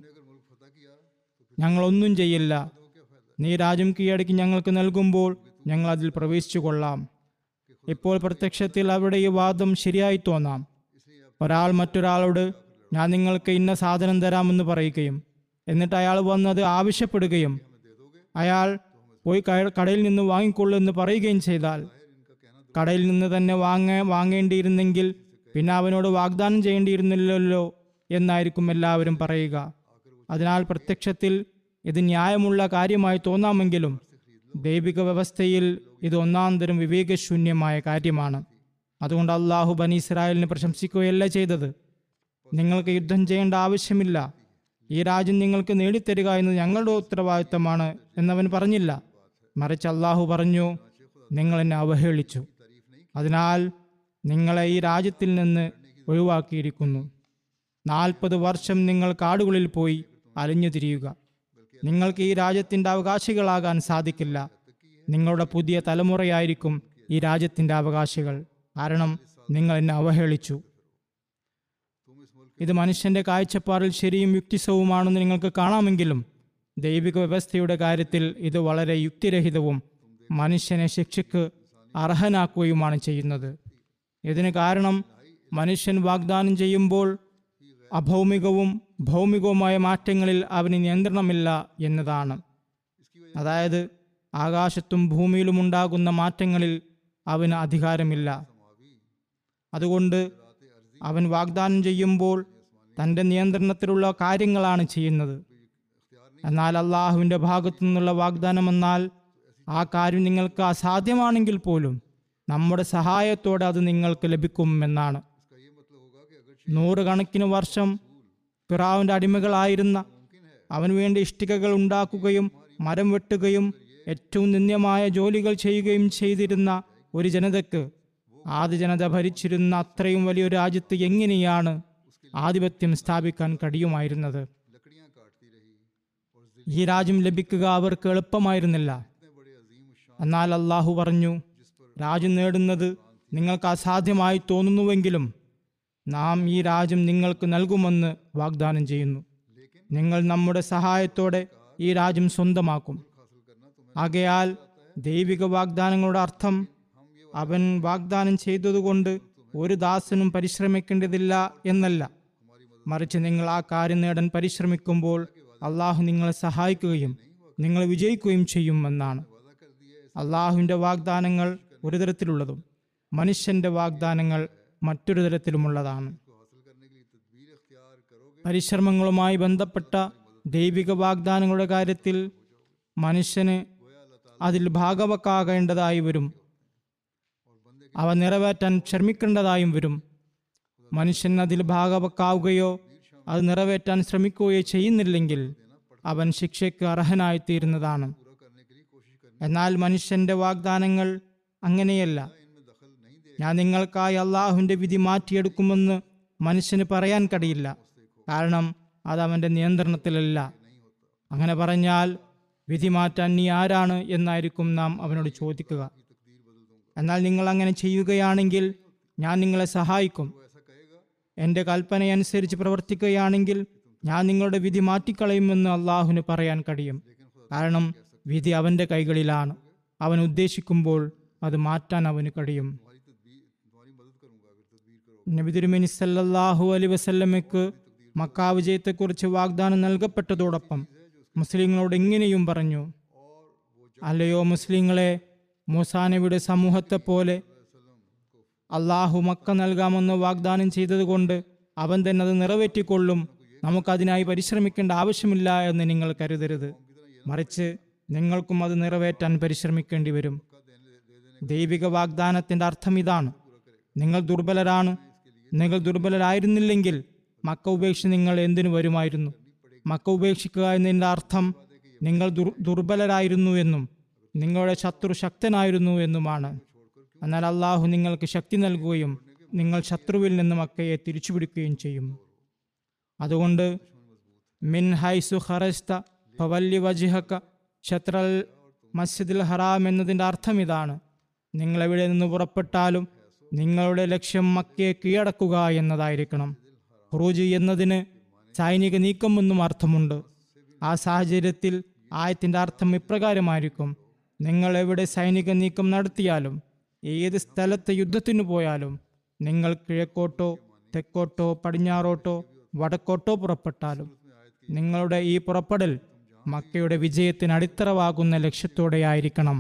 ഞങ്ങളൊന്നും ചെയ്യില്ല നീ രാജ്യം കീഴടക്കി ഞങ്ങൾക്ക് നൽകുമ്പോൾ ഞങ്ങൾ അതിൽ പ്രവേശിച്ചു കൊള്ളാം ഇപ്പോൾ പ്രത്യക്ഷത്തിൽ അവിടെ ഈ വാദം ശരിയായി തോന്നാം ഒരാൾ മറ്റൊരാളോട് ഞാൻ നിങ്ങൾക്ക് ഇന്ന സാധനം തരാമെന്ന് പറയുകയും എന്നിട്ട് അയാൾ വന്നത് ആവശ്യപ്പെടുകയും അയാൾ പോയി കയ- കടയിൽ നിന്ന് വാങ്ങിക്കൊള്ളൂ എന്ന് പറയുകയും ചെയ്താൽ കടയിൽ നിന്ന് തന്നെ വാങ്ങ വാങ്ങേണ്ടിയിരുന്നെങ്കിൽ പിന്നെ അവനോട് വാഗ്ദാനം ചെയ്യേണ്ടിയിരുന്നില്ലല്ലോ എന്നായിരിക്കും എല്ലാവരും പറയുക അതിനാൽ പ്രത്യക്ഷത്തിൽ ഇത് ന്യായമുള്ള കാര്യമായി തോന്നാമെങ്കിലും ദൈവിക വ്യവസ്ഥയിൽ ഇത് ഒന്നാന്തരം വിവേകശൂന്യമായ കാര്യമാണ് അതുകൊണ്ട് അള്ളാഹു ബനി ഇസ്രായേലിനെ പ്രശംസിക്കുകയല്ല ചെയ്തത് നിങ്ങൾക്ക് യുദ്ധം ചെയ്യേണ്ട ആവശ്യമില്ല ഈ രാജ്യം നിങ്ങൾക്ക് നേടിത്തരിക എന്ന് ഞങ്ങളുടെ ഉത്തരവാദിത്തമാണ് എന്നവൻ പറഞ്ഞില്ല മറിച്ച് അള്ളാഹു പറഞ്ഞു നിങ്ങൾ എന്നെ അവഹേളിച്ചു അതിനാൽ നിങ്ങളെ ഈ രാജ്യത്തിൽ നിന്ന് ഒഴിവാക്കിയിരിക്കുന്നു നാൽപ്പത് വർഷം നിങ്ങൾ കാടുകളിൽ പോയി അലിഞ്ഞു തിരിയുക നിങ്ങൾക്ക് ഈ രാജ്യത്തിൻ്റെ അവകാശികളാകാൻ സാധിക്കില്ല നിങ്ങളുടെ പുതിയ തലമുറയായിരിക്കും ഈ രാജ്യത്തിൻ്റെ അവകാശികൾ കാരണം നിങ്ങൾ എന്നെ അവഹേളിച്ചു ഇത് മനുഷ്യന്റെ കാഴ്ചപ്പാടിൽ ശരിയും യുക്തിസവുമാണെന്ന് നിങ്ങൾക്ക് കാണാമെങ്കിലും ദൈവിക വ്യവസ്ഥയുടെ കാര്യത്തിൽ ഇത് വളരെ യുക്തിരഹിതവും മനുഷ്യനെ ശിക്ഷയ്ക്ക് അർഹനാക്കുകയുമാണ് ചെയ്യുന്നത് ഇതിന് കാരണം മനുഷ്യൻ വാഗ്ദാനം ചെയ്യുമ്പോൾ അഭൗമികവും ഭൗമികവുമായ മാറ്റങ്ങളിൽ അവന് നിയന്ത്രണമില്ല എന്നതാണ് അതായത് ആകാശത്തും ഭൂമിയിലും ഉണ്ടാകുന്ന മാറ്റങ്ങളിൽ അവന് അധികാരമില്ല അതുകൊണ്ട് അവൻ വാഗ്ദാനം ചെയ്യുമ്പോൾ തൻ്റെ നിയന്ത്രണത്തിലുള്ള കാര്യങ്ങളാണ് ചെയ്യുന്നത് എന്നാൽ അള്ളാഹുവിൻ്റെ ഭാഗത്തു നിന്നുള്ള വാഗ്ദാനം എന്നാൽ ആ കാര്യം നിങ്ങൾക്ക് അസാധ്യമാണെങ്കിൽ പോലും നമ്മുടെ സഹായത്തോടെ അത് നിങ്ങൾക്ക് ലഭിക്കും എന്നാണ് നൂറുകണക്കിന് വർഷം ഫിറാവിൻ്റെ അടിമകളായിരുന്ന അവന് വേണ്ടി ഇഷ്ടികകൾ ഉണ്ടാക്കുകയും മരം വെട്ടുകയും ഏറ്റവും നിന്ദ്യമായ ജോലികൾ ചെയ്യുകയും ചെയ്തിരുന്ന ഒരു ജനതയ്ക്ക് ആദ്യ ജനത ഭരിച്ചിരുന്ന അത്രയും വലിയൊരു രാജ്യത്ത് എങ്ങനെയാണ് ആധിപത്യം സ്ഥാപിക്കാൻ കഴിയുമായിരുന്നത് लकड़ियां काटती रही और जिल ഈ രാജ്യം ലഭിക്കുക അവർക്ക് എളുപ്പമായിരുന്നില്ല इतने बड़े अजीम शान എന്നാൽ അള്ളാഹു പറഞ്ഞു രാജ്യം നേടുന്നത് നിങ്ങൾക്ക് അസാധ്യമായി തോന്നുന്നുവെങ്കിലും നാം ഈ രാജ്യം നിങ്ങൾക്ക് നൽകുമെന്ന് വാഗ്ദാനം ചെയ്യുന്നു लेकिन നിങ്ങൾ നമ്മുടെ സഹായത്തോടെ ഈ രാജ്യം സ്വന്തമാക്കും हासिल करना तुम्हें ആകയാൽ ദൈവിക വാഗ്ദാനങ്ങളുടെ അർത്ഥം അവൻ വാഗ്ദാനം ചെയ്തതുകൊണ്ട് ഒരു ദാസനും പരിശ്രമിക്കേണ്ടതില്ല എന്നല്ല മറിച്ച് നിങ്ങൾ ആ കാര്യം നേടാൻ പരിശ്രമിക്കുമ്പോൾ അള്ളാഹു നിങ്ങളെ സഹായിക്കുകയും നിങ്ങൾ വിജയിക്കുകയും ചെയ്യുമെന്നാണ് वादा कर दिया है അള്ളാഹുവിൻ്റെ വാഗ്ദാനങ്ങൾ ഒരു തരത്തിലുള്ളതും മനുഷ്യന്റെ വാഗ്ദാനങ്ങൾ മറ്റൊരു തരത്തിലുമുള്ളതാണ് इसको हासिल करने के लिए तदबीर इख्तियार करोगे പരിശ്രമങ്ങളുമായി ബന്ധപ്പെട്ട ദൈവിക വാഗ്ദാനങ്ങളുടെ കാര്യത്തിൽ മനുഷ്യന് അതിൽ ഭാഗവക്കാകേണ്ടതായി വരും അവ നിറവേറ്റാൻ ശ്രമിക്കേണ്ടതായും വരും മനുഷ്യൻ അതിൽ ഭാഗവക്കാവുകയോ അത് നിറവേറ്റാൻ ശ്രമിക്കുകയോ ചെയ്യുന്നില്ലെങ്കിൽ അവൻ ശിക്ഷയ്ക്ക് അർഹനായിത്തീരുന്നതാണ് पूरा करने के लिए कोशिश करनी എന്നാൽ മനുഷ്യന്റെ വാഗ്ദാനങ്ങൾ അങ്ങനെയല്ല इनमें दखल नहीं दे ഞാൻ നിങ്ങൾക്കായി അള്ളാഹുവിന്റെ വിധി മാറ്റിയെടുക്കുമെന്ന് മനുഷ്യന് പറയാൻ കഴിയില്ല കാരണം അത് അവന്റെ നിയന്ത്രണത്തിലല്ല അങ്ങനെ പറഞ്ഞാൽ വിധി മാറ്റാൻ നീ ആരാണ് എന്നായിരിക്കും നാം അവനോട് ചോദിക്കുക എന്നാൽ നിങ്ങൾ അങ്ങനെ ചെയ്യുകയാണെങ്കിൽ ഞാൻ നിങ്ങളെ സഹായിക്കും ऐसा कहेगा എൻ്റെ കൽപ്പനയനുസരിച്ച് പ്രവർത്തിക്കുകയാണെങ്കിൽ ഞാൻ നിങ്ങളുടെ വിധി മാറ്റിക്കളയുമെന്ന് അള്ളാഹുവിന് പറയാൻ കഴിയും കാരണം വിധി അവൻ്റെ കൈകളിലാണ് അവൻ ഉദ്ദേശിക്കുമ്പോൾ അത് മാറ്റാൻ അവന് കഴിയും तुम्हारी तदबीर तुम्हारी मदद करूंगा अगर तदबीर करो നബി തിരുമേനി സല്ലല്ലാഹു അലൈ വസല്ലമയ്ക്ക് മക്കാ വിജയത്തെക്കുറിച്ച് വാഗ്ദാനം നൽകപ്പെട്ടതോടൊപ്പം മുസ്ലിങ്ങളോട് ഇങ്ങനെയും പറഞ്ഞു അല്ലയോ മുസ്ലിങ്ങളെ മൂസാനബിയുടെ സമൂഹത്തെ പോലെ അള്ളാഹു മക്ക നൽകാമെന്ന് വാഗ്ദാനം ചെയ്തതുകൊണ്ട് അവൻ തന്നെ അത് നിറവേറ്റിക്കൊള്ളും നമുക്കതിനായി പരിശ്രമിക്കേണ്ട ആവശ്യമില്ല എന്ന് നിങ്ങൾ കരുതരുത് മറിച്ച് നിങ്ങൾക്കും അത് നിറവേറ്റാൻ പരിശ്രമിക്കേണ്ടി വരും ദൈവിക വാഗ്ദാനത്തിന്റെ അർത്ഥം ഇതാണ് നിങ്ങൾ ദുർബലരാണ് നിങ്ങൾ ദുർബലരായിരുന്നില്ലെങ്കിൽ മക്ക ഉപേക്ഷിച്ച് നിങ്ങൾ എന്തിനു വരുമായിരുന്നു മക്ക ഉപേക്ഷിക്കുക എന്നതിൻ്റെ അർത്ഥം നിങ്ങൾ ദുർ ദുർബലരായിരുന്നു എന്നും നിങ്ങളുടെ ശത്രു ശക്തനായിരുന്നു എന്നുമാണ് എന്നാൽ അള്ളാഹു നിങ്ങൾക്ക് ശക്തി നൽകുകയും നിങ്ങൾ ശത്രുവിൽ നിന്ന് മക്കയെ തിരിച്ചുപിടിക്കുകയും ചെയ്യും അതുകൊണ്ട് മിൻ ഹൈസു ഖറസ്ത ഫവല്ലി വജിഹക്ക ഷത്രൽ മസ്ജിദുൽ ഹറാം എന്നതിൻ്റെ അർത്ഥം ഇതാണ് നിങ്ങൾ എവിടെ നിന്ന് പുറപ്പെട്ടാലും നിങ്ങളുടെ ലക്ഷ്യം മക്കയെ കീഴടക്കുക എന്നതായിരിക്കണം ഹുറൂജ് എന്നതിന് സൈനിക നീക്കം എന്നും അർത്ഥമുണ്ട് ആ സാഹചര്യത്തിൽ ആയത്തിൻ്റെ അർത്ഥം ഇപ്രകാരമായിരിക്കും നിങ്ങൾ എവിടെ സൈനിക നീക്കം നടത്തിയാലും ഏത് സ്ഥലത്ത് യുദ്ധത്തിന് പോയാലും നിങ്ങൾ കിഴക്കോട്ടോ തെക്കോട്ടോ പടിഞ്ഞാറോട്ടോ വടക്കോട്ടോ പുറപ്പെട്ടാലും നിങ്ങളുടെ ഈ പുറപ്പെടൽ മക്കയുടെ വിജയത്തിന് അടിത്തറവാകുന്ന ലക്ഷ്യത്തോടെയായിരിക്കണം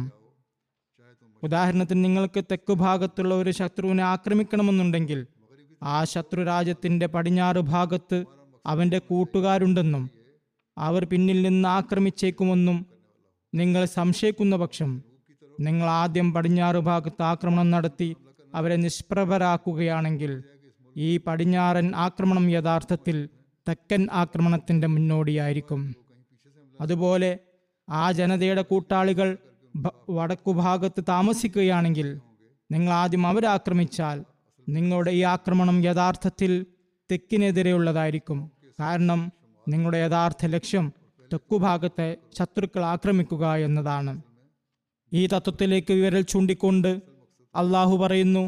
ഉദാഹരണത്തിന് നിങ്ങൾക്ക് തെക്കു ഭാഗത്തുള്ള ഒരു ശത്രുവിനെ ആക്രമിക്കണമെന്നുണ്ടെങ്കിൽ ആ ശത്രു രാജ്യത്തിന്റെ പടിഞ്ഞാറ് ഭാഗത്ത് അവന്റെ കൂട്ടുകാരുണ്ടെന്നും അവർ പിന്നിൽ നിന്ന് ആക്രമിച്ചേക്കുമെന്നും നിങ്ങൾ സംശയിക്കുന്ന പക്ഷം നിങ്ങൾ ആദ്യം പടിഞ്ഞാറ് ഭാഗത്ത് ആക്രമണം നടത്തി അവരെ നിഷ്പ്രഭരാക്കുകയാണെങ്കിൽ ഈ പടിഞ്ഞാറൻ ആക്രമണം യഥാർത്ഥത്തിൽ തെക്കൻ ആക്രമണത്തിന്റെ മുന്നോടിയായിരിക്കും അതുപോലെ ആ ജനതയുടെ കൂട്ടാളികൾ ഭ- വടക്കുഭാഗത്ത് താമസിക്കുകയാണെങ്കിൽ നിങ്ങൾ ആദ്യം അവരെ ആക്രമിച്ചാൽ നിങ്ങളുടെ ഈ ആക്രമണം യഥാർത്ഥത്തിൽ തെക്കിനെതിരെയുള്ളതായിരിക്കും കാരണം നിങ്ങളുടെ യഥാർത്ഥ ലക്ഷ്യം തെക്കുഭാഗത്തെ ശത്രുക്കൾ ആക്രമിക്കുക എന്നതാണ് ഈ തത്വത്തിലേക്ക് വിരൽ ചൂണ്ടിക്കൊണ്ട് അള്ളാഹു പറയുന്നു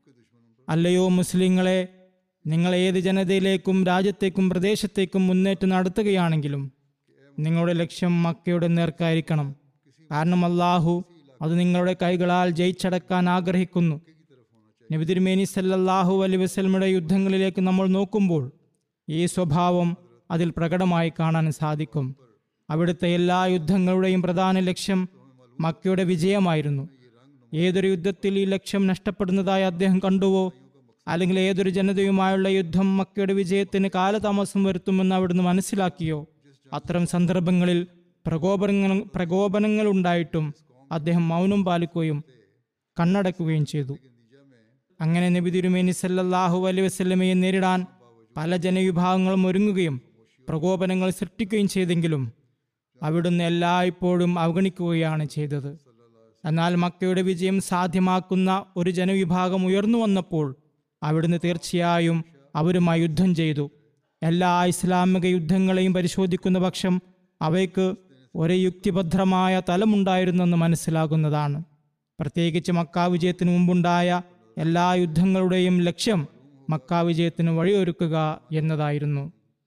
അല്ലയോ മുസ്ലിങ്ങളെ നിങ്ങൾ ഏത് ജനതയിലേക്കും രാജ്യത്തേക്കും പ്രദേശത്തേക്കും മുന്നേറ്റം നടത്തുകയാണെങ്കിലും നിങ്ങളുടെ ലക്ഷ്യം മക്കയുടെ നേർക്കായിരിക്കണം കാരണം അള്ളാഹു അത് നിങ്ങളുടെ കൈകളാൽ ജയിച്ചടക്കാൻ ആഗ്രഹിക്കുന്നു നബി തിരുമേനി സല്ലല്ലാഹു അലൈ വസല്ലമയുടെ യുദ്ധങ്ങളിലേക്ക് നമ്മൾ നോക്കുമ്പോൾ ഈ സ്വഭാവം അതിൽ പ്രകടമായി കാണാൻ സാധിക്കും അവിടുത്തെ എല്ലാ യുദ്ധങ്ങളുടെയും പ്രധാന ലക്ഷ്യം മക്കയുടെ വിജയമായിരുന്നു ഏതൊരു യുദ്ധത്തിൽ ഈ ലക്ഷ്യം നഷ്ടപ്പെടുന്നതായി അദ്ദേഹം കണ്ടുവോ അല്ലെങ്കിൽ ഏതൊരു ജനതയുമായുള്ള യുദ്ധം മക്കയുടെ വിജയത്തിന് കാലതാമസം വരുത്തുമെന്ന് അവിടുന്ന് മനസ്സിലാക്കിയോ അത്തരം സന്ദർഭങ്ങളിൽ പ്രകോപനങ്ങൾ പ്രകോപനങ്ങൾ ഉണ്ടായിട്ടും അദ്ദേഹം മൗനം പാലിക്കുകയും കണ്ണടക്കുകയും ചെയ്തു അങ്ങനെ നബി തിരുമേനി സല്ലല്ലാഹു അലൈഹി വസല്ലമയെ നേരിടാൻ പല ജനവിഭാഗങ്ങളും ഒരുങ്ങുകയും പ്രകോപനങ്ങൾ സൃഷ്ടിക്കുകയും ചെയ്തെങ്കിലും അവിടുന്ന് എല്ലായ്പ്പോഴും അവഗണിക്കുകയാണ് ചെയ്തത് എന്നാൽ മക്കയുടെ വിജയം സാധ്യമാക്കുന്ന ഒരു ജനവിഭാഗം ഉയർന്നു വന്നപ്പോൾ അവിടുന്ന് തീർച്ചയായും അവരുമായി യുദ്ധം ചെയ്തു എല്ലാ ഇസ്ലാമിക യുദ്ധങ്ങളെയും പരിശോധിക്കുന്ന പക്ഷം അവയ്ക്ക് ഒരേ യുക്തിഭദ്രമായ തലമുണ്ടായിരുന്നെന്ന് മനസ്സിലാകുന്നതാണ് പ്രത്യേകിച്ച് മക്ക വിജയത്തിനു മുമ്പുണ്ടായ എല്ലാ യുദ്ധങ്ങളുടെയും ലക്ഷ്യം മക്ക വിജയത്തിന് വഴിയൊരുക്കുക എന്നതായിരുന്നു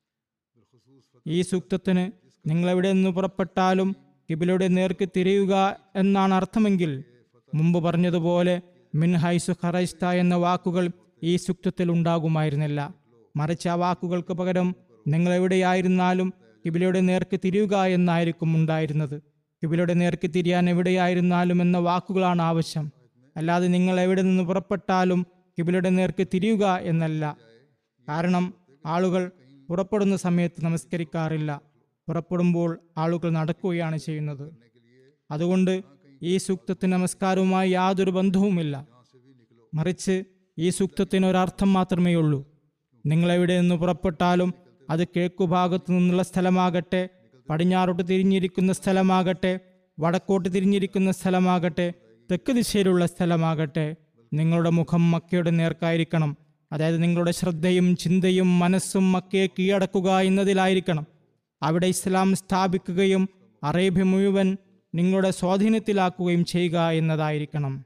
ഈ സൂക്തത്തിന് നിങ്ങൾ എവിടെ നിന്ന് പുറപ്പെട്ടാലും കിബിലയുടെ നേർക്ക് തിരിയുക എന്നാണ് അർത്ഥമെങ്കിൽ മുമ്പ് പറഞ്ഞതുപോലെ മിൻ ഹൈസു ഖറൈസ്ത എന്ന വാക്കുകൾ ഈ സൂക്തത്തിൽ ഉണ്ടാകുമായിരുന്നില്ല മറിച്ച് ആ വാക്കുകൾക്ക് പകരം നിങ്ങൾ എവിടെയായിരുന്നാലും കിബിലയുടെ നേർക്ക് തിരിയുക എന്നായിരിക്കും ഉണ്ടായിരുന്നത് കിബിലയുടെ നേർക്ക് തിരിയാൻ എവിടെയായിരുന്നാലും എന്ന വാക്കുകളാണ് ആവശ്യം അല്ലാതെ നിങ്ങൾ എവിടെ നിന്ന് പുറപ്പെട്ടാലും കിബിലയുടെ നേർക്ക് തിരിയുക എന്നല്ല കാരണം ആളുകൾ പുറപ്പെടുന്ന സമയത്ത് നമസ്കരിക്കാറില്ല പുറപ്പെടുമ്പോൾ ആളുകൾ നടക്കുകയാണ് ചെയ്യുന്നത് അതുകൊണ്ട് ഈ സൂക്തത്തിന് നമസ്കാരവുമായി യാതൊരു ബന്ധവുമില്ല മറിച്ച് ഈ സൂക്തത്തിന് ഒരർത്ഥം മാത്രമേ ഉള്ളൂ നിങ്ങൾ എവിടെ നിന്ന് പുറപ്പെട്ടാലും അത് കിഴക്കുഭാഗത്തു നിന്നുള്ള സ്ഥലമാകട്ടെ പടിഞ്ഞാറോട്ട് തിരിഞ്ഞിരിക്കുന്ന സ്ഥലമാകട്ടെ വടക്കോട്ട് തിരിഞ്ഞിരിക്കുന്ന സ്ഥലമാകട്ടെ തെക്ക് ദിശയിലുള്ള സ്ഥലമാകട്ടെ നിങ്ങളുടെ മുഖം മക്കയുടെ നേർക്കായിരിക്കണം അതായത് നിങ്ങളുടെ ശ്രദ്ധയും ചിന്തയും മനസ്സും മക്കയെ കീഴടക്കുക എന്നതിലായിരിക്കണം അവിടെ ഇസ്ലാം സ്ഥാപിക്കുകയും അറേബ്യ മുഴുവൻ നിങ്ങളുടെ സ്വാധീനത്തിലാക്കുകയും ചെയ്യുക എന്നതായിരിക്കണം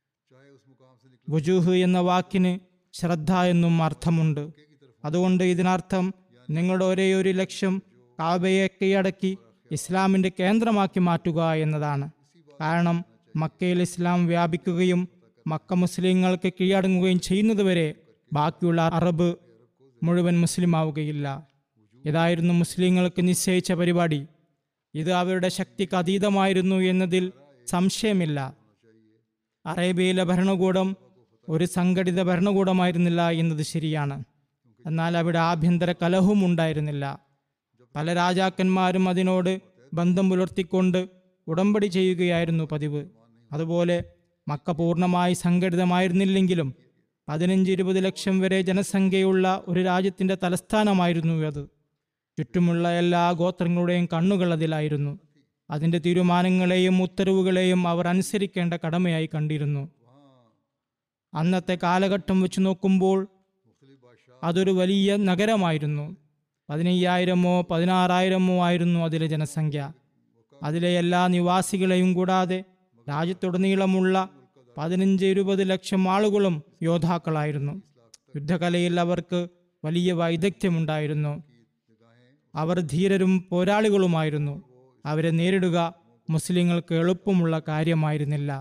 വുജൂഹ് എന്ന വാക്കിന് ശ്രദ്ധ എന്നും അർത്ഥമുണ്ട് അതുകൊണ്ട് ഇതിനർത്ഥം നിങ്ങളുടെ ഒരേ ഒരു ലക്ഷ്യം കാബയെ കീഴടക്കി ഇസ്ലാമിന്റെ കേന്ദ്രമാക്കി മാറ്റുക എന്നതാണ് കാരണം മക്കയിൽ ഇസ്ലാം വ്യാപിക്കുകയും മക്ക മുസ്ലിങ്ങൾക്ക് കീഴടങ്ങുകയും ചെയ്യുന്നതുവരെ ബാക്കിയുള്ള അറബ് മുഴുവൻ മുസ്ലിം ആവുകയില്ല ഇതായിരുന്നു മുസ്ലിങ്ങൾക്ക് നിശ്ചയിച്ച പരിപാടി ഇത് അവരുടെ ശക്തിക്ക് അതീതമായിരുന്നു എന്നതിൽ സംശയമില്ല അറേബ്യയിലെ ഭരണകൂടം ഒരു സംഘടിത ഭരണകൂടമായിരുന്നില്ല എന്നത് ശരിയാണ് എന്നാൽ അവിടെ ആഭ്യന്തര കലഹവും ഉണ്ടായിരുന്നില്ല പല രാജാക്കന്മാരും അതിനോട് ബന്ധം പുലർത്തിക്കൊണ്ട് ഉടമ്പടി ചെയ്യുകയായിരുന്നു പതിവ് അതുപോലെ മക്ക പൂർണ്ണമായി സംഘടിതമായിരുന്നില്ലെങ്കിലും പതിനഞ്ച് ഇരുപത് ലക്ഷം വരെ ജനസംഖ്യയുള്ള ഒരു രാജ്യത്തിന്റെ തലസ്ഥാനമായിരുന്നു അത് ചുറ്റുമുള്ള എല്ലാ ഗോത്രങ്ങളുടെയും കണ്ണുകൾ അതിലായിരുന്നു അതിന്റെ തീരുമാനങ്ങളെയും ഉത്തരവുകളെയും അവർ അനുസരിക്കേണ്ട കടമയായി കണ്ടിരുന്നു അന്നത്തെ കാലഘട്ടം വെച്ച് നോക്കുമ്പോൾ അതൊരു വലിയ നഗരമായിരുന്നു പതിനയ്യായിരമോ പതിനാറായിരമോ ആയിരുന്നു അതിലെ ജനസംഖ്യ അതിലെ എല്ലാ നിവാസികളെയും കൂടാതെ രാജ്യത്തുടനീളമുള്ള പതിനഞ്ച് ഇരുപത് ലക്ഷം ആളുകളും യോദ്ധാക്കളായിരുന്നു യുദ്ധകലയിൽ അവർക്ക് വലിയ വൈദഗ്ധ്യമുണ്ടായിരുന്നു അവർ ധീരരും പോരാളികളുമായിരുന്നു അവരെ നേരിടുക മുസ്ലിങ്ങൾക്ക് എളുപ്പമുള്ള കാര്യമായിരുന്നില്ല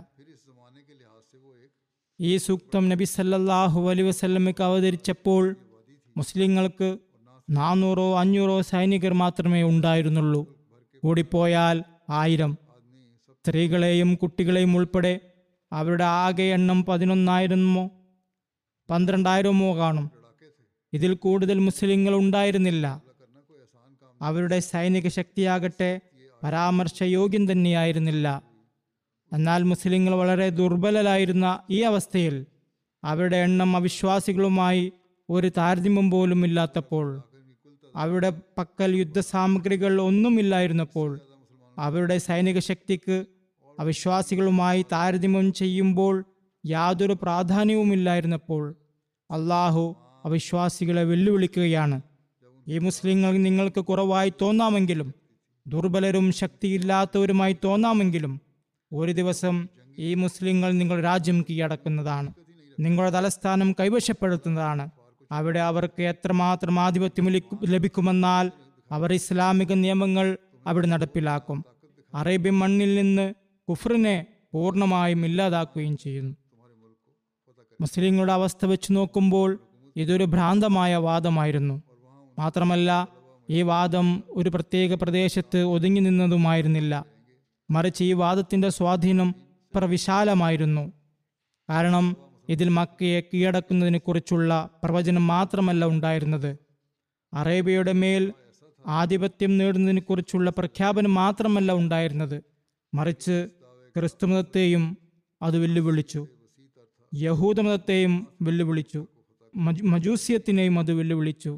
ഈ സൂക്തം നബി സല്ലല്ലാഹു അലൈഹി വസല്ലമയ്ക്ക് അവതരിച്ചപ്പോൾ മുസ്ലിങ്ങൾക്ക് നാനൂറോ അഞ്ഞൂറോ സൈനികർ മാത്രമേ ഉണ്ടായിരുന്നുള്ളൂ കൂടിപ്പോയാൽ ആയിരം സ്ത്രീകളെയും കുട്ടികളെയും ഉൾപ്പെടെ അവരുടെ ആകെ എണ്ണം പതിനൊന്നായിരമോ പന്ത്രണ്ടായിരമോ കാണും ഇതിൽ കൂടുതൽ മുസ്ലിങ്ങൾ ഉണ്ടായിരുന്നില്ല അവരുടെ സൈനിക ശക്തിയാകട്ടെ പരാമർശയോഗ്യം തന്നെയായിരുന്നില്ല എന്നാൽ മുസ്ലിങ്ങൾ വളരെ ദുർബലരായിരുന്ന ഈ അവസ്ഥയിൽ അവരുടെ എണ്ണം അവിശ്വാസികളുമായി ഒരു താരതമ്യം പോലും ഇല്ലാത്തപ്പോൾ അവരുടെ പക്കൽ യുദ്ധസാമഗ്രികൾ ഒന്നുമില്ലായിരുന്നപ്പോൾ അവരുടെ സൈനിക ശക്തിക്ക് അവിശ്വാസികളുമായി താരതമ്യം ചെയ്യുമ്പോൾ യാതൊരു പ്രാധാന്യവുമില്ലായിരുന്നപ്പോൾ അള്ളാഹു അവിശ്വാസികളെ വെല്ലുവിളിക്കുകയാണ് ഈ മുസ്ലിങ്ങൾ നിങ്ങൾക്ക് കുറവായി തോന്നാമെങ്കിലും ദുർബലരും ശക്തിയില്ലാത്തവരുമായി തോന്നാമെങ്കിലും ഒരു ദിവസം ഈ മുസ്ലിങ്ങൾ നിങ്ങളുടെ രാജ്യം കീഴടക്കുന്നതാണ് നിങ്ങളുടെ തലസ്ഥാനം കൈവശപ്പെടുത്തുന്നതാണ് അവിടെ അവർക്ക് എത്രമാത്രം ആധിപത്യം ലി- ലഭിക്കുമെന്നാൽ അവർ ഇസ്ലാമിക നിയമങ്ങൾ അവിടെ നടപ്പിലാക്കും അറേബ്യൻ മണ്ണിൽ നിന്ന് കുഫറിനെ പൂർണ്ണമായും ഇല്ലാതാക്കുകയും ചെയ്യുന്നു മുസ്ലിങ്ങളുടെ അവസ്ഥ വെച്ച് നോക്കുമ്പോൾ ഇതൊരു ഭ്രാന്തമായ വാദമായിരുന്നു മാത്രമല്ല ഈ വാദം ഒരു പ്രത്യേക പ്രദേശത്ത് ഒതുങ്ങി നിന്നതുമായിരുന്നില്ല മറിച്ച് ഈ വാദത്തിന്റെ സ്വാധീനം പ്രവിശാലമായിരുന്നു കാരണം ഇതിൽ മക്കയെ കീഴടക്കുന്നതിനെ കുറിച്ചുള്ള പ്രവചനം മാത്രമല്ല ഉണ്ടായിരുന്നത് അറേബ്യയുടെ മേൽ ആധിപത്യം നേടുന്നതിനെ കുറിച്ചുള്ള പ്രഖ്യാപനം മാത്രമല്ല ഉണ്ടായിരുന്നത് മറിച്ച് ക്രിസ്തുമതത്തെയും അത് വെല്ലുവിളിച്ചു യഹൂദമതത്തെയും വെല്ലുവിളിച്ചു മജു- മജൂസ്യത്തിനെയും അത് വെല്ലുവിളിച്ചു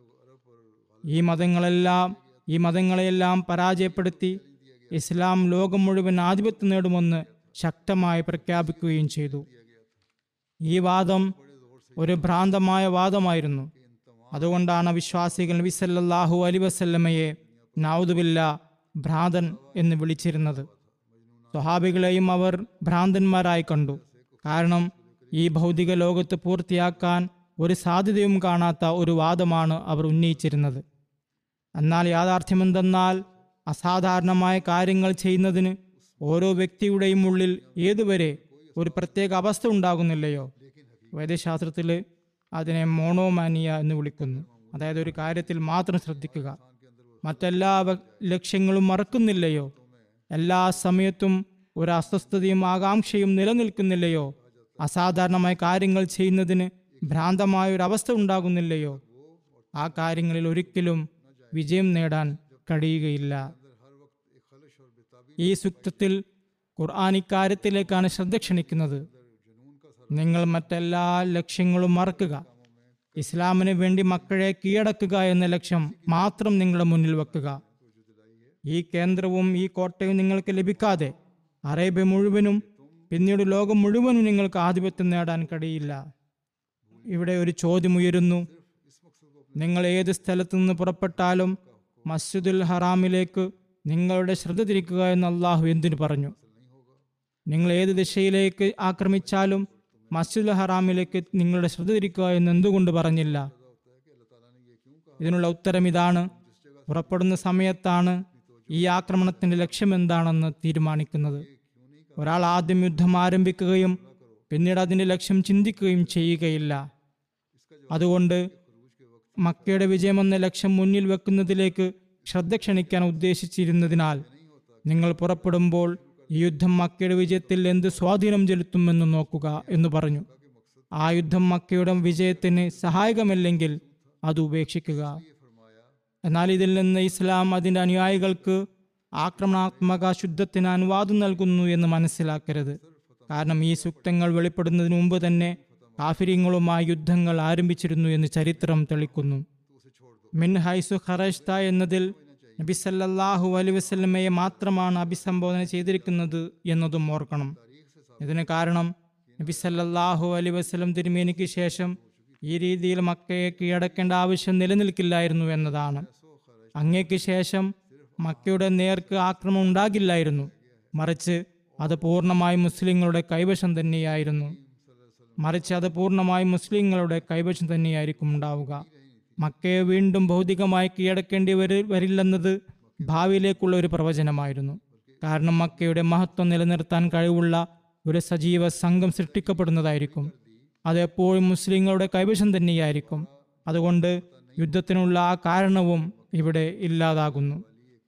ഈ മതങ്ങളെല്ലാം ഈ മതങ്ങളെയെല്ലാം പരാജയപ്പെടുത്തി ഇസ്ലാം ലോകം മുഴുവൻ ആധിപത്യം നേടുമെന്ന് ശക്തമായി പ്രഖ്യാപിക്കുകയും ചെയ്തു ഈ വാദം ഒരു ഭ്രാന്തമായ വാദമായിരുന്നു അതുകൊണ്ടാണ് വിശ്വാസികൾ നബി സല്ലല്ലാഹു അലൈഹി വസല്ലമയെ നൗദുബില്ല ഭ്രാന്തൻ എന്ന് വിളിച്ചിരുന്നത് സ്വഹാബികളെയും അവർ ഭ്രാന്തന്മാരായി കണ്ടു കാരണം ഈ ഭൗതിക ലോകത്ത് പൂർത്തിയാക്കാൻ ഒരു സാധ്യതയും കാണാത്ത ഒരു വാദമാണ് അവർ ഉന്നയിച്ചിരുന്നത് എന്നാൽ യാഥാർത്ഥ്യമെന്തെന്നാൽ അസാധാരണമായ കാര്യങ്ങൾ ചെയ്യുന്നതിന് ഓരോ വ്യക്തിയുടെയും ഉള്ളിൽ ഏതുവരെ ഒരു പ്രത്യേക അവസ്ഥ ഉണ്ടാകുന്നില്ലയോ വൈദ്യശാസ്ത്രത്തിൽ അതിനെ മോണോമാനിയ എന്ന് വിളിക്കുന്നു അതായത് ഒരു കാര്യത്തിൽ മാത്രം ശ്രദ്ധിക്കുക മറ്റെല്ലാ വ- ലക്ഷ്യങ്ങളും മറക്കുന്നില്ലയോ എല്ലാ സമയത്തും ഒരു അസ്വസ്ഥതയും ആകാംക്ഷയും നിലനിൽക്കുന്നില്ലയോ അസാധാരണമായ കാര്യങ്ങൾ ചെയ്യുന്നതിന് ഭ്രാന്തമായ ഒരു അവസ്ഥ ഉണ്ടാകുന്നില്ലയോ ആ കാര്യങ്ങളിൽ ഒരിക്കലും വിജയം നേടാൻ കഴിയുകയില്ല ഈ സുക്തത്തിൽ ഖുർആൻ ഇക്കാര്യത്തിലേക്കാണ് ശ്രദ്ധ ക്ഷണിക്കുന്നത് നിങ്ങൾ മറ്റെല്ലാ ലക്ഷ്യങ്ങളും മറക്കുക ഇസ്ലാമിന് വേണ്ടി മക്കളെ കീഴടക്കുക എന്ന ലക്ഷ്യം മാത്രം നിങ്ങളുടെ മുന്നിൽ വെക്കുക ഈ കേന്ദ്രവും ഈ കോട്ടയും നിങ്ങൾക്ക് ലഭിക്കാതെ അറേബ്യ മുഴുവനും പിന്നീട് ലോകം മുഴുവനും നിങ്ങൾക്ക് ആധിപത്യം നേടാൻ കഴിയില്ല ഇവിടെ ഒരു ചോദ്യം ഉയരുന്നു നിങ്ങൾ ഏത് സ്ഥലത്തു നിന്ന് പുറപ്പെട്ടാലും മസ്ജിദുൽ ഹറാമിലേക്ക് നിങ്ങളുടെ ശ്രദ്ധ തിരിക്കുക എന്ന് അള്ളാഹു എന്തിനു പറഞ്ഞു നിങ്ങൾ ഏത് ദിശയിലേക്ക് ആക്രമിച്ചാലും മസ്ജിദുൽ ഹറാമിലേക്ക് നിങ്ങളുടെ ശ്രദ്ധ തിരിക്കുക എന്ന് എന്തുകൊണ്ട് പറഞ്ഞില്ല ഇതിനുള്ള ഉത്തരം ഇതാണ് പുറപ്പെടുന്ന സമയത്താണ് ഈ ആക്രമണത്തിന്റെ ലക്ഷ്യം എന്താണെന്ന് തീരുമാനിക്കുന്നത് ഒരാൾ ആദ്യം യുദ്ധം ആരംഭിക്കുകയും പിന്നീട് അതിന്റെ ലക്ഷ്യം ചിന്തിക്കുകയും ചെയ്യുകയില്ല അതുകൊണ്ട് മക്കയുടെ വിജയമെന്ന ലക്ഷ്യം മുന്നിൽ വെക്കുന്നതിലേക്ക് ശ്രദ്ധ ക്ഷണിക്കാൻ ഉദ്ദേശിച്ചിരുന്നതിനാൽ നിങ്ങൾ പുറപ്പെടുമ്പോൾ ഈ യുദ്ധം മക്കയുടെ വിജയത്തിൽ എന്ത് സ്വാധീനം ചെലുത്തുമെന്ന് നോക്കുക എന്ന് പറഞ്ഞു ആ യുദ്ധം മക്കയുടെ വിജയത്തിന് സഹായകമല്ലെങ്കിൽ അത് ഉപേക്ഷിക്കുക എന്നാൽ ഇതിൽ നിന്ന് ഇസ്ലാം അതിൻ്റെ അനുയായികൾക്ക് ആക്രമണാത്മക ശുദ്ധത്തിന് അനുവാദം നൽകുന്നു എന്ന് മനസ്സിലാക്കരുത് കാരണം ഈ സൂക്തങ്ങൾ വെളിപ്പെടുന്നതിന് മുമ്പ് തന്നെ കാഫിര്യങ്ങളുമായി യുദ്ധങ്ങൾ ആരംഭിച്ചിരുന്നു എന്ന് ചരിത്രം തെളിക്കുന്നു മിൻ ഹൈസു ഖറഷ്ത എന്നതിൽ നബി സല്ലല്ലാഹു അലൈഹി വസല്ലമയെ മാത്രമാണ് അഭിസംബോധന ചെയ്തിരിക്കുന്നത് എന്നതും ഓർക്കണം ഇതിന് കാരണം നബി സല്ലല്ലാഹു അലൈഹി വസല്ലം തിരുമേനിക്ക് ശേഷം ഈ രീതിയിൽ മക്കയെ കീഴടക്കേണ്ട ആവശ്യം നിലനിൽക്കില്ലായിരുന്നു എന്നതാണ് അങ്ങേക്ക് ശേഷം മക്കയുടെ നേർക്ക് ആക്രമണം ഉണ്ടാകില്ലായിരുന്നു മറിച്ച് അത് പൂർണ്ണമായും മുസ്ലിങ്ങളുടെ കൈവശം തന്നെയായിരുന്നു മറിച്ച് അത് പൂർണ്ണമായും മുസ്ലിങ്ങളുടെ കൈവശം തന്നെയായിരിക്കും ഉണ്ടാവുക മക്കയെ വീണ്ടും ഭൗതികമായി കീഴടക്കേണ്ടി വരി വരില്ലെന്നത് ഭാവിയിലേക്കുള്ള ഒരു പ്രവചനമായിരുന്നു കാരണം മക്കയുടെ മഹത്വം നിലനിർത്താൻ കഴിവുള്ള ഒരു സജീവ സംഘം സൃഷ്ടിക്കപ്പെടുന്നതായിരിക്കും അത് എപ്പോഴും മുസ്ലിങ്ങളുടെ കൈവശം തന്നെയായിരിക്കും അതുകൊണ്ട് യുദ്ധത്തിനുള്ള ആ കാരണവും ഇവിടെ ഇല്ലാതാകുന്നു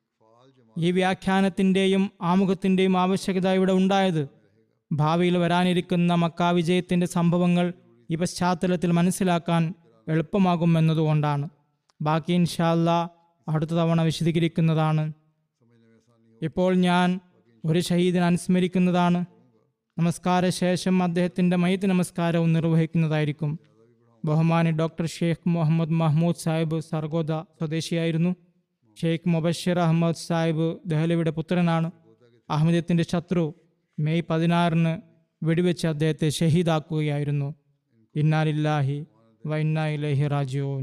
ഈ വ്യാഖ്യാനത്തിന്റെയും ആമുഖത്തിന്റെയും ആവശ്യകത ഇവിടെ ഉണ്ടായത് ഭാവിയിൽ വരാനിരിക്കുന്ന മക്ക വിജയത്തിന്റെ സംഭവങ്ങൾ ഈ പശ്ചാത്തലത്തിൽ മനസ്സിലാക്കാൻ എളുപ്പമാകുമെന്നതുകൊണ്ടാണ് ബാക്കി ഇൻഷാല്ല അടുത്ത തവണ വിശദീകരിക്കുന്നതാണ് ഇപ്പോൾ ഞാൻ ഒരു ഷഹീദിനെ അനുസ്മരിക്കുന്നതാണ് നമസ്കാര ശേഷം അദ്ദേഹത്തിൻ്റെ മയ്യത്ത് നമസ്കാരവും നിർവഹിക്കുന്നതായിരിക്കും ബഹുമാനി ഡോക്ടർ ഷെയ്ഖ് മുഹമ്മദ് മഹ്മൂദ് സാഹിബ് സർഗോദ സ്വദേശിയായിരുന്നു ഷെയ്ഖ് മുബഷിർ അഹമ്മദ് സാഹിബ് ദഹ്ലവിയുടെ പുത്രനാണ് അഹമ്മദത്തിൻ്റെ ശത്രു മെയ് പതിനാറിന് വെടിവെച്ച് അദ്ദേഹത്തെ ഷഹീദാക്കുകയായിരുന്നു ഇന്നാലില്ലാഹി വൈന്നായിലഹി റാജിയോൻ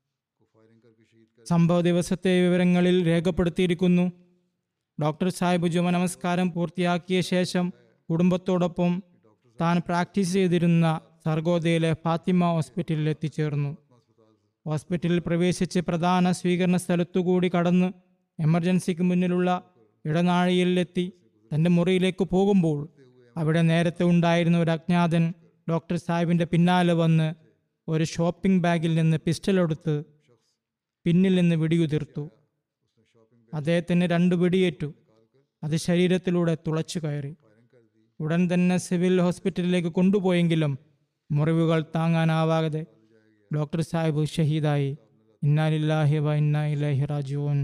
സംഭവ ദിവസത്തെ വിവരങ്ങളിൽ രേഖപ്പെടുത്തിയിരിക്കുന്നു ഡോക്ടർ സാഹിബ് ജുമ നമസ്കാരം പൂർത്തിയാക്കിയ ശേഷം കുടുംബത്തോടൊപ്പം താൻ പ്രാക്ടീസ് ചെയ്തിരുന്ന സർഗോദയിലെ ഫാത്തിമ ഹോസ്പിറ്റലിൽ എത്തിച്ചേർന്നു ഹോസ്പിറ്റലിൽ പ്രവേശിച്ച് പ്രധാന സ്വീകരണ സ്ഥലത്തുകൂടി കടന്ന് എമർജൻസിക്ക് മുന്നിലുള്ള ഇടനാഴിയിലെത്തി തൻ്റെ മുറിയിലേക്ക് പോകുമ്പോൾ അവിടെ നേരത്തെ ഉണ്ടായിരുന്ന ഒരു അജ്ഞാതൻ ഡോക്ടർ സാഹിബിൻ്റെ പിന്നാലെ വന്ന് ഒരു ഷോപ്പിംഗ് ബാഗിൽ നിന്ന് പിസ്റ്റൾ എടുത്ത് പിന്നിൽ നിന്ന് വെടിയുതിർത്തു അദ്ദേഹത്തിന് രണ്ട് വെടിയേറ്റു അത് ശരീരത്തിലൂടെ തുളച്ചു കയറി ഉടൻ തന്നെ സിവിൽ ഹോസ്പിറ്റലിലേക്ക് കൊണ്ടുപോയെങ്കിലും മുറിവുകൾ താങ്ങാനാവാതെ ഡോക്ടർ സാഹിബ് ഷഹീദായി ഇന്നാലില്ലാഹി വ ഇന്നാ ഇലൈഹി റാജിഊൻ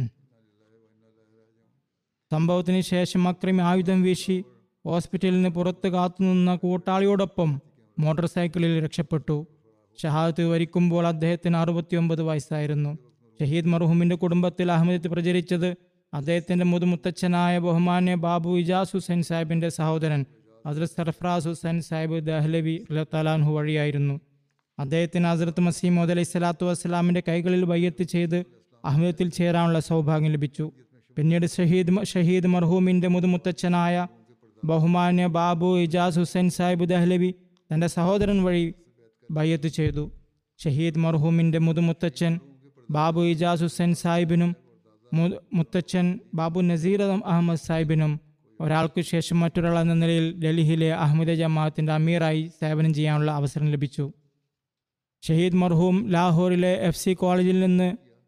സംഭവത്തിന് ശേഷം അക്രമി ആയുധം വീശി ഹോസ്പിറ്റലിന് നിന്ന് പുറത്ത് കാത്തുനിന്ന കൂട്ടാളിയോടൊപ്പം മോട്ടോർ സൈക്കിളിൽ രക്ഷപ്പെട്ടു ഷഹാദത്ത് വരിക്കുമ്പോൾ അദ്ദേഹത്തിന് അറുപത്തിയൊമ്പത് വയസ്സായിരുന്നു ഷഹീദ് മർഹൂമിന്റെ കുടുംബത്തിൽ അഹമ്മദത്ത് പ്രചരിച്ചത് അദ്ദേഹത്തിന്റെ മുതുമുത്തച്ഛനായ ബഹുമാന്യ ബാബു ഇജാസ് ഹുസൈൻ സാഹിബിന്റെ സഹോദരൻ ഹസ്രത് സർഫറാസ് ഹുസൈൻ സാഹിബ് ദഹ്ലവി തലാൻഹു വഴിയായിരുന്നു അദ്ദേഹത്തിന് ഹസ്രത്ത് മസീമോദ് അലൈഹി സ്വലാത്തു വസ്സലാമിന്റെ കൈകളിൽ ബയ്യത്ത് ചെയ്ത് അഹമ്മദത്തിൽ ചേരാനുള്ള സൗഭാഗ്യം ലഭിച്ചു പിന്നീട് ഷഹീദ് ഷഹീദ് മർഹൂമിന്റെ മുതുമുത്തച്ഛനായ ബഹുമാന്യ ബാബു ഇജാസ് ഹുസൈൻ സാഹിബ് ദഹ്ലവി തന്റെ സഹോദരൻ വഴി ബയ്യത്ത് ചെയ്തു ഷഹീദ് മർഹൂമിന്റെ മുതുമുത്തച്ഛൻ ബാബു ഇജാസ് ഹുസൈൻ സാഹിബിനും മു- മുത്തച്ഛൻ ബാബു നസീർ അഹമ്മദ് സാഹിബിനും ഒരാൾക്കു ശേഷം മറ്റൊരാൾ എന്ന നിലയിൽ ഡൽഹിയിലെ അഹമ്മദ ജമാഅത്തിന്റെ അമീറായി സേവനം ചെയ്യാനുള്ള അവസരം ലഭിച്ചു ഷഹീദ് മർഹൂം ലാഹോറിലെ എഫ് സി കോളേജിൽ നിന്ന്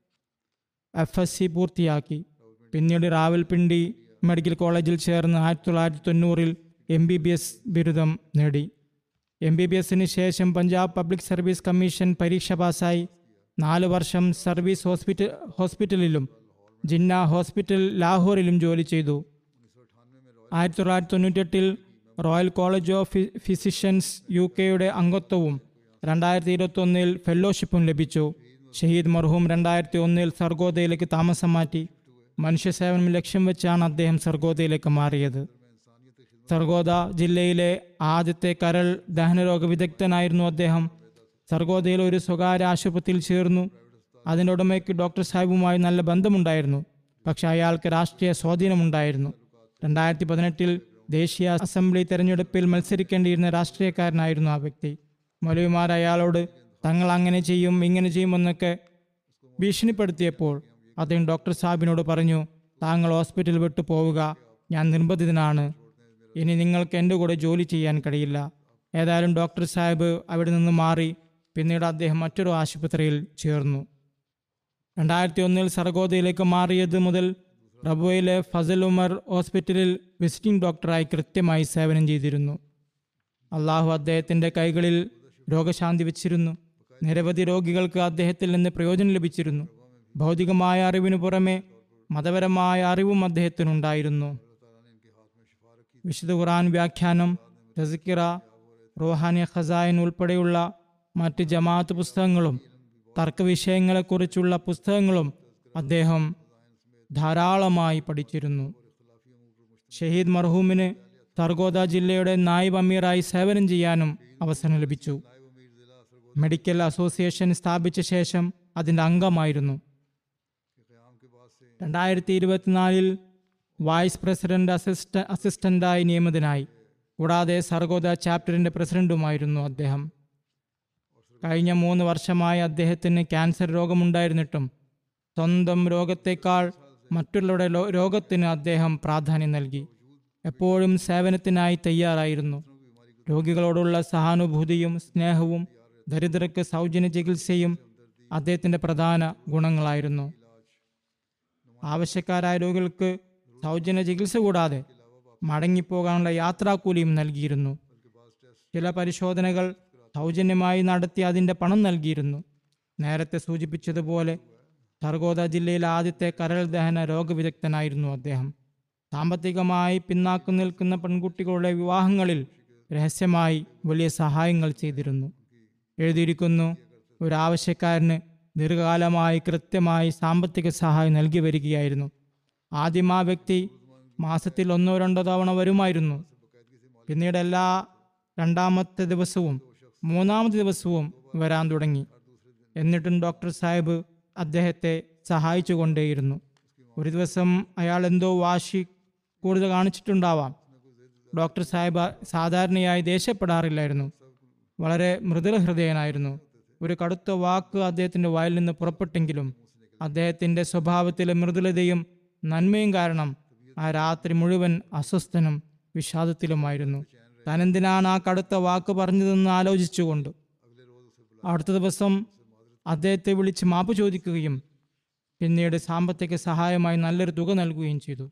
എഫ് എസ് സി പൂർത്തിയാക്കി പിന്നീട് റാവൽപിണ്ടി മെഡിക്കൽ കോളേജിൽ ചേർന്ന് ആയിരത്തി തൊള്ളായിരത്തി തൊണ്ണൂറിൽ എം ബി ബി എസ് ബിരുദം നേടി എം ബി ബി എസിന് ശേഷം പഞ്ചാബ് പബ്ലിക് സർവീസ് കമ്മീഷൻ പരീക്ഷ പാസ്സായി നാല് വർഷം സർവീസ് ഹോസ്പിറ്റൽ ഹോസ്പിറ്റലിലും ജിന്ന ഹോസ്പിറ്റൽ ലാഹോറിലും ജോലി ചെയ്തു ആയിരത്തി തൊള്ളായിരത്തി തൊണ്ണൂറ്റെട്ടിൽ റോയൽ കോളേജ് ഓഫ് ഫി- ഫിസിഷ്യൻസ് യു കെയുടെ അംഗത്വവും രണ്ടായിരത്തി ഇരുപത്തൊന്നിൽ ഫെലോഷിപ്പും ലഭിച്ചു ഷഹീദ് മർഹൂം രണ്ടായിരത്തി ഒന്നിൽ സർഗോദയിലേക്ക് താമസം മാറ്റി മനുഷ്യസേവനം ലക്ഷ്യം വെച്ചാണ് അദ്ദേഹം സർഗോദയിലേക്ക് മാറിയത് സർഗോദ ജില്ലയിലെ ആദ്യത്തെ കരൾ ദഹനരോഗ വിദഗ്ധനായിരുന്നു അദ്ദേഹം സർഗോദയിൽ ഒരു സ്വകാര്യ ആശുപത്രിയിൽ ചേർന്നു അതിൻ്റെ ഉടമയ്ക്ക് ഡോക്ടർ സാഹിബുമായി നല്ല ബന്ധമുണ്ടായിരുന്നു പക്ഷെ അയാൾക്ക് രാഷ്ട്രീയ സ്വാധീനമുണ്ടായിരുന്നു രണ്ടായിരത്തി പതിനെട്ടിൽ ദേശീയ അസംബ്ലി തെരഞ്ഞെടുപ്പിൽ മത്സരിക്കേണ്ടിയിരുന്ന രാഷ്ട്രീയക്കാരനായിരുന്നു ആ വ്യക്തി മൗലവിമാർ അയാളോട് തങ്ങൾ അങ്ങനെ ചെയ്യും ഇങ്ങനെ ചെയ്യുമെന്നൊക്കെ ഭീഷണിപ്പെടുത്തിയപ്പോൾ അദ്ദേഹം ഡോക്ടർ സാഹിബിനോട് പറഞ്ഞു താങ്കൾ ഹോസ്പിറ്റൽ വിട്ടു പോവുക ഞാൻ നിർബന്ധിതനാണ് ഇനി നിങ്ങൾക്ക് എൻ്റെ കൂടെ ജോലി ചെയ്യാൻ കഴിയില്ല ഏതായാലും ഡോക്ടർ സാഹിബ് അവിടെ നിന്ന് മാറി പിന്നീട് അദ്ദേഹം മറ്റൊരു ആശുപത്രിയിൽ ചേർന്നു രണ്ടായിരത്തി ഒന്നിൽ സർഗോദയിലേക്ക് മാറിയത് മുതൽ റബോയിലെ ഫസൽ ഉമർ ഹോസ്പിറ്റലിൽ വിസിറ്റിംഗ് ഡോക്ടറായി കൃത്യമായി സേവനം ചെയ്തിരുന്നു അള്ളാഹു അദ്ദേഹത്തിൻ്റെ കൈകളിൽ രോഗശാന്തി വെച്ചിരുന്നു നിരവധി രോഗികൾക്ക് അദ്ദേഹത്തിൽ നിന്ന് പ്രയോജനം ലഭിച്ചിരുന്നു ഭൗതികമായ അറിവിനു പുറമെ മതപരമായ അറിവും അദ്ദേഹത്തിനുണ്ടായിരുന്നു വിശുദ്ധ ഖുർആൻ വ്യാഖ്യാനം തസ്കിറ റോഹാനി ഖസായൻ ഉൾപ്പെടെയുള്ള മറ്റ് ജമാഅത്ത് പുസ്തകങ്ങളും തർക്കവിഷയങ്ങളെക്കുറിച്ചുള്ള പുസ്തകങ്ങളും അദ്ദേഹം ധാരാളമായി പഠിച്ചിരുന്നു ഷഹീദ് മർഹൂമിന് സർഗോദ ജില്ലയുടെ നായിബ് അമീറായി സേവനം ചെയ്യാനും അവസരം ലഭിച്ചു മെഡിക്കൽ അസോസിയേഷൻ സ്ഥാപിച്ച ശേഷം അതിൻ്റെ അംഗമായിരുന്നു രണ്ടായിരത്തി ഇരുപത്തിനാലിൽ വൈസ് പ്രസിഡന്റ് അസിസ്റ്റ അസിസ്റ്റന്റായി നിയമിതനായി കൂടാതെ സർഗോദ ചാപ്റ്ററിന്റെ പ്രസിഡന്റുമായിരുന്നു അദ്ദേഹം കഴിഞ്ഞ മൂന്ന് വർഷമായി അദ്ദേഹത്തിന് ക്യാൻസർ രോഗമുണ്ടായിരുന്നിട്ടും സ്വന്തം രോഗത്തെക്കാൾ മറ്റുള്ളവരുടെ ലോ- രോഗത്തിന് അദ്ദേഹം പ്രാധാന്യം നൽകി എപ്പോഴും സേവനത്തിനായി തയ്യാറായിരുന്നു രോഗികളോടുള്ള സഹാനുഭൂതിയും സ്നേഹവും ദരിദ്രർക്ക് സൗജന്യ ചികിത്സയും അദ്ദേഹത്തിന്റെ പ്രധാന ഗുണങ്ങളായിരുന്നു ആവശ്യക്കാരായ രോഗികൾക്ക് സൗജന്യ ചികിത്സ കൂടാതെ മടങ്ങിപ്പോകാനുള്ള യാത്രാക്കൂലിയും നൽകിയിരുന്നു ചില പരിശോധനകൾ സൗജന്യമായി നടത്തി അതിന്റെ പണം നൽകിയിരുന്നു നേരത്തെ സൂചിപ്പിച്ചതുപോലെ സർഗോദ ജില്ലയിലെ ആദ്യത്തെ കരൾ ദഹന രോഗവിദഗ്ധനായിരുന്നു അദ്ദേഹം സാമ്പത്തികമായി പിന്നാക്കം നിൽക്കുന്ന പെൺകുട്ടികളുടെ വിവാഹങ്ങളിൽ രഹസ്യമായി വലിയ സഹായങ്ങൾ ചെയ്തിരുന്നു എഴുതിയിരിക്കുന്നു ഒരു ആവശ്യക്കാരന് ദീർഘകാലമായി കൃത്യമായി സാമ്പത്തിക സഹായം നൽകി വരികയായിരുന്നു ആദ്യം ആ വ്യക്തി മാസത്തിൽ ഒന്നോ രണ്ടോ തവണ വരുമായിരുന്നു പിന്നീട് എല്ലാ രണ്ടാമത്തെ ദിവസവും മൂന്നാമത്തെ ദിവസവും വരാൻ തുടങ്ങി എന്നിട്ടും ഡോക്ടർ സാഹിബ് അദ്ദേഹത്തെ സഹായിച്ചുകൊണ്ടേയിരുന്നു ഒരു ദിവസം അയാൾ എന്തോ വാശി കൂടുതൽ കാണിച്ചിട്ടുണ്ടാവാം ഡോക്ടർ സാഹിബ് സാധാരണയായി ദേഷ്യപ്പെടാറില്ലായിരുന്നു വളരെ മൃദുല ഹൃദയനായിരുന്നു ഒരു കടുത്ത വാക്ക് അദ്ദേഹത്തിന്റെ വായിൽ നിന്ന് പുറപ്പെട്ടെങ്കിലും അദ്ദേഹത്തിന്റെ സ്വഭാവത്തിലെ മൃദുലതയും നന്മയും കാരണം ആ രാത്രി മുഴുവൻ അസ്വസ്ഥനും വിഷാദത്തിലുമായിരുന്നു താൻ എന്തിനാണ് ആ കടുത്ത വാക്ക് പറഞ്ഞതെന്ന് ആലോചിച്ചുകൊണ്ട് അടുത്ത ദിവസം അദ്ദേഹത്തെ വിളിച്ച് മാപ്പ് ചോദിക്കുകയും പിന്നീട് സാമ്പത്തിക സഹായമായി നല്ലൊരു തുക നൽകുകയും ചെയ്തു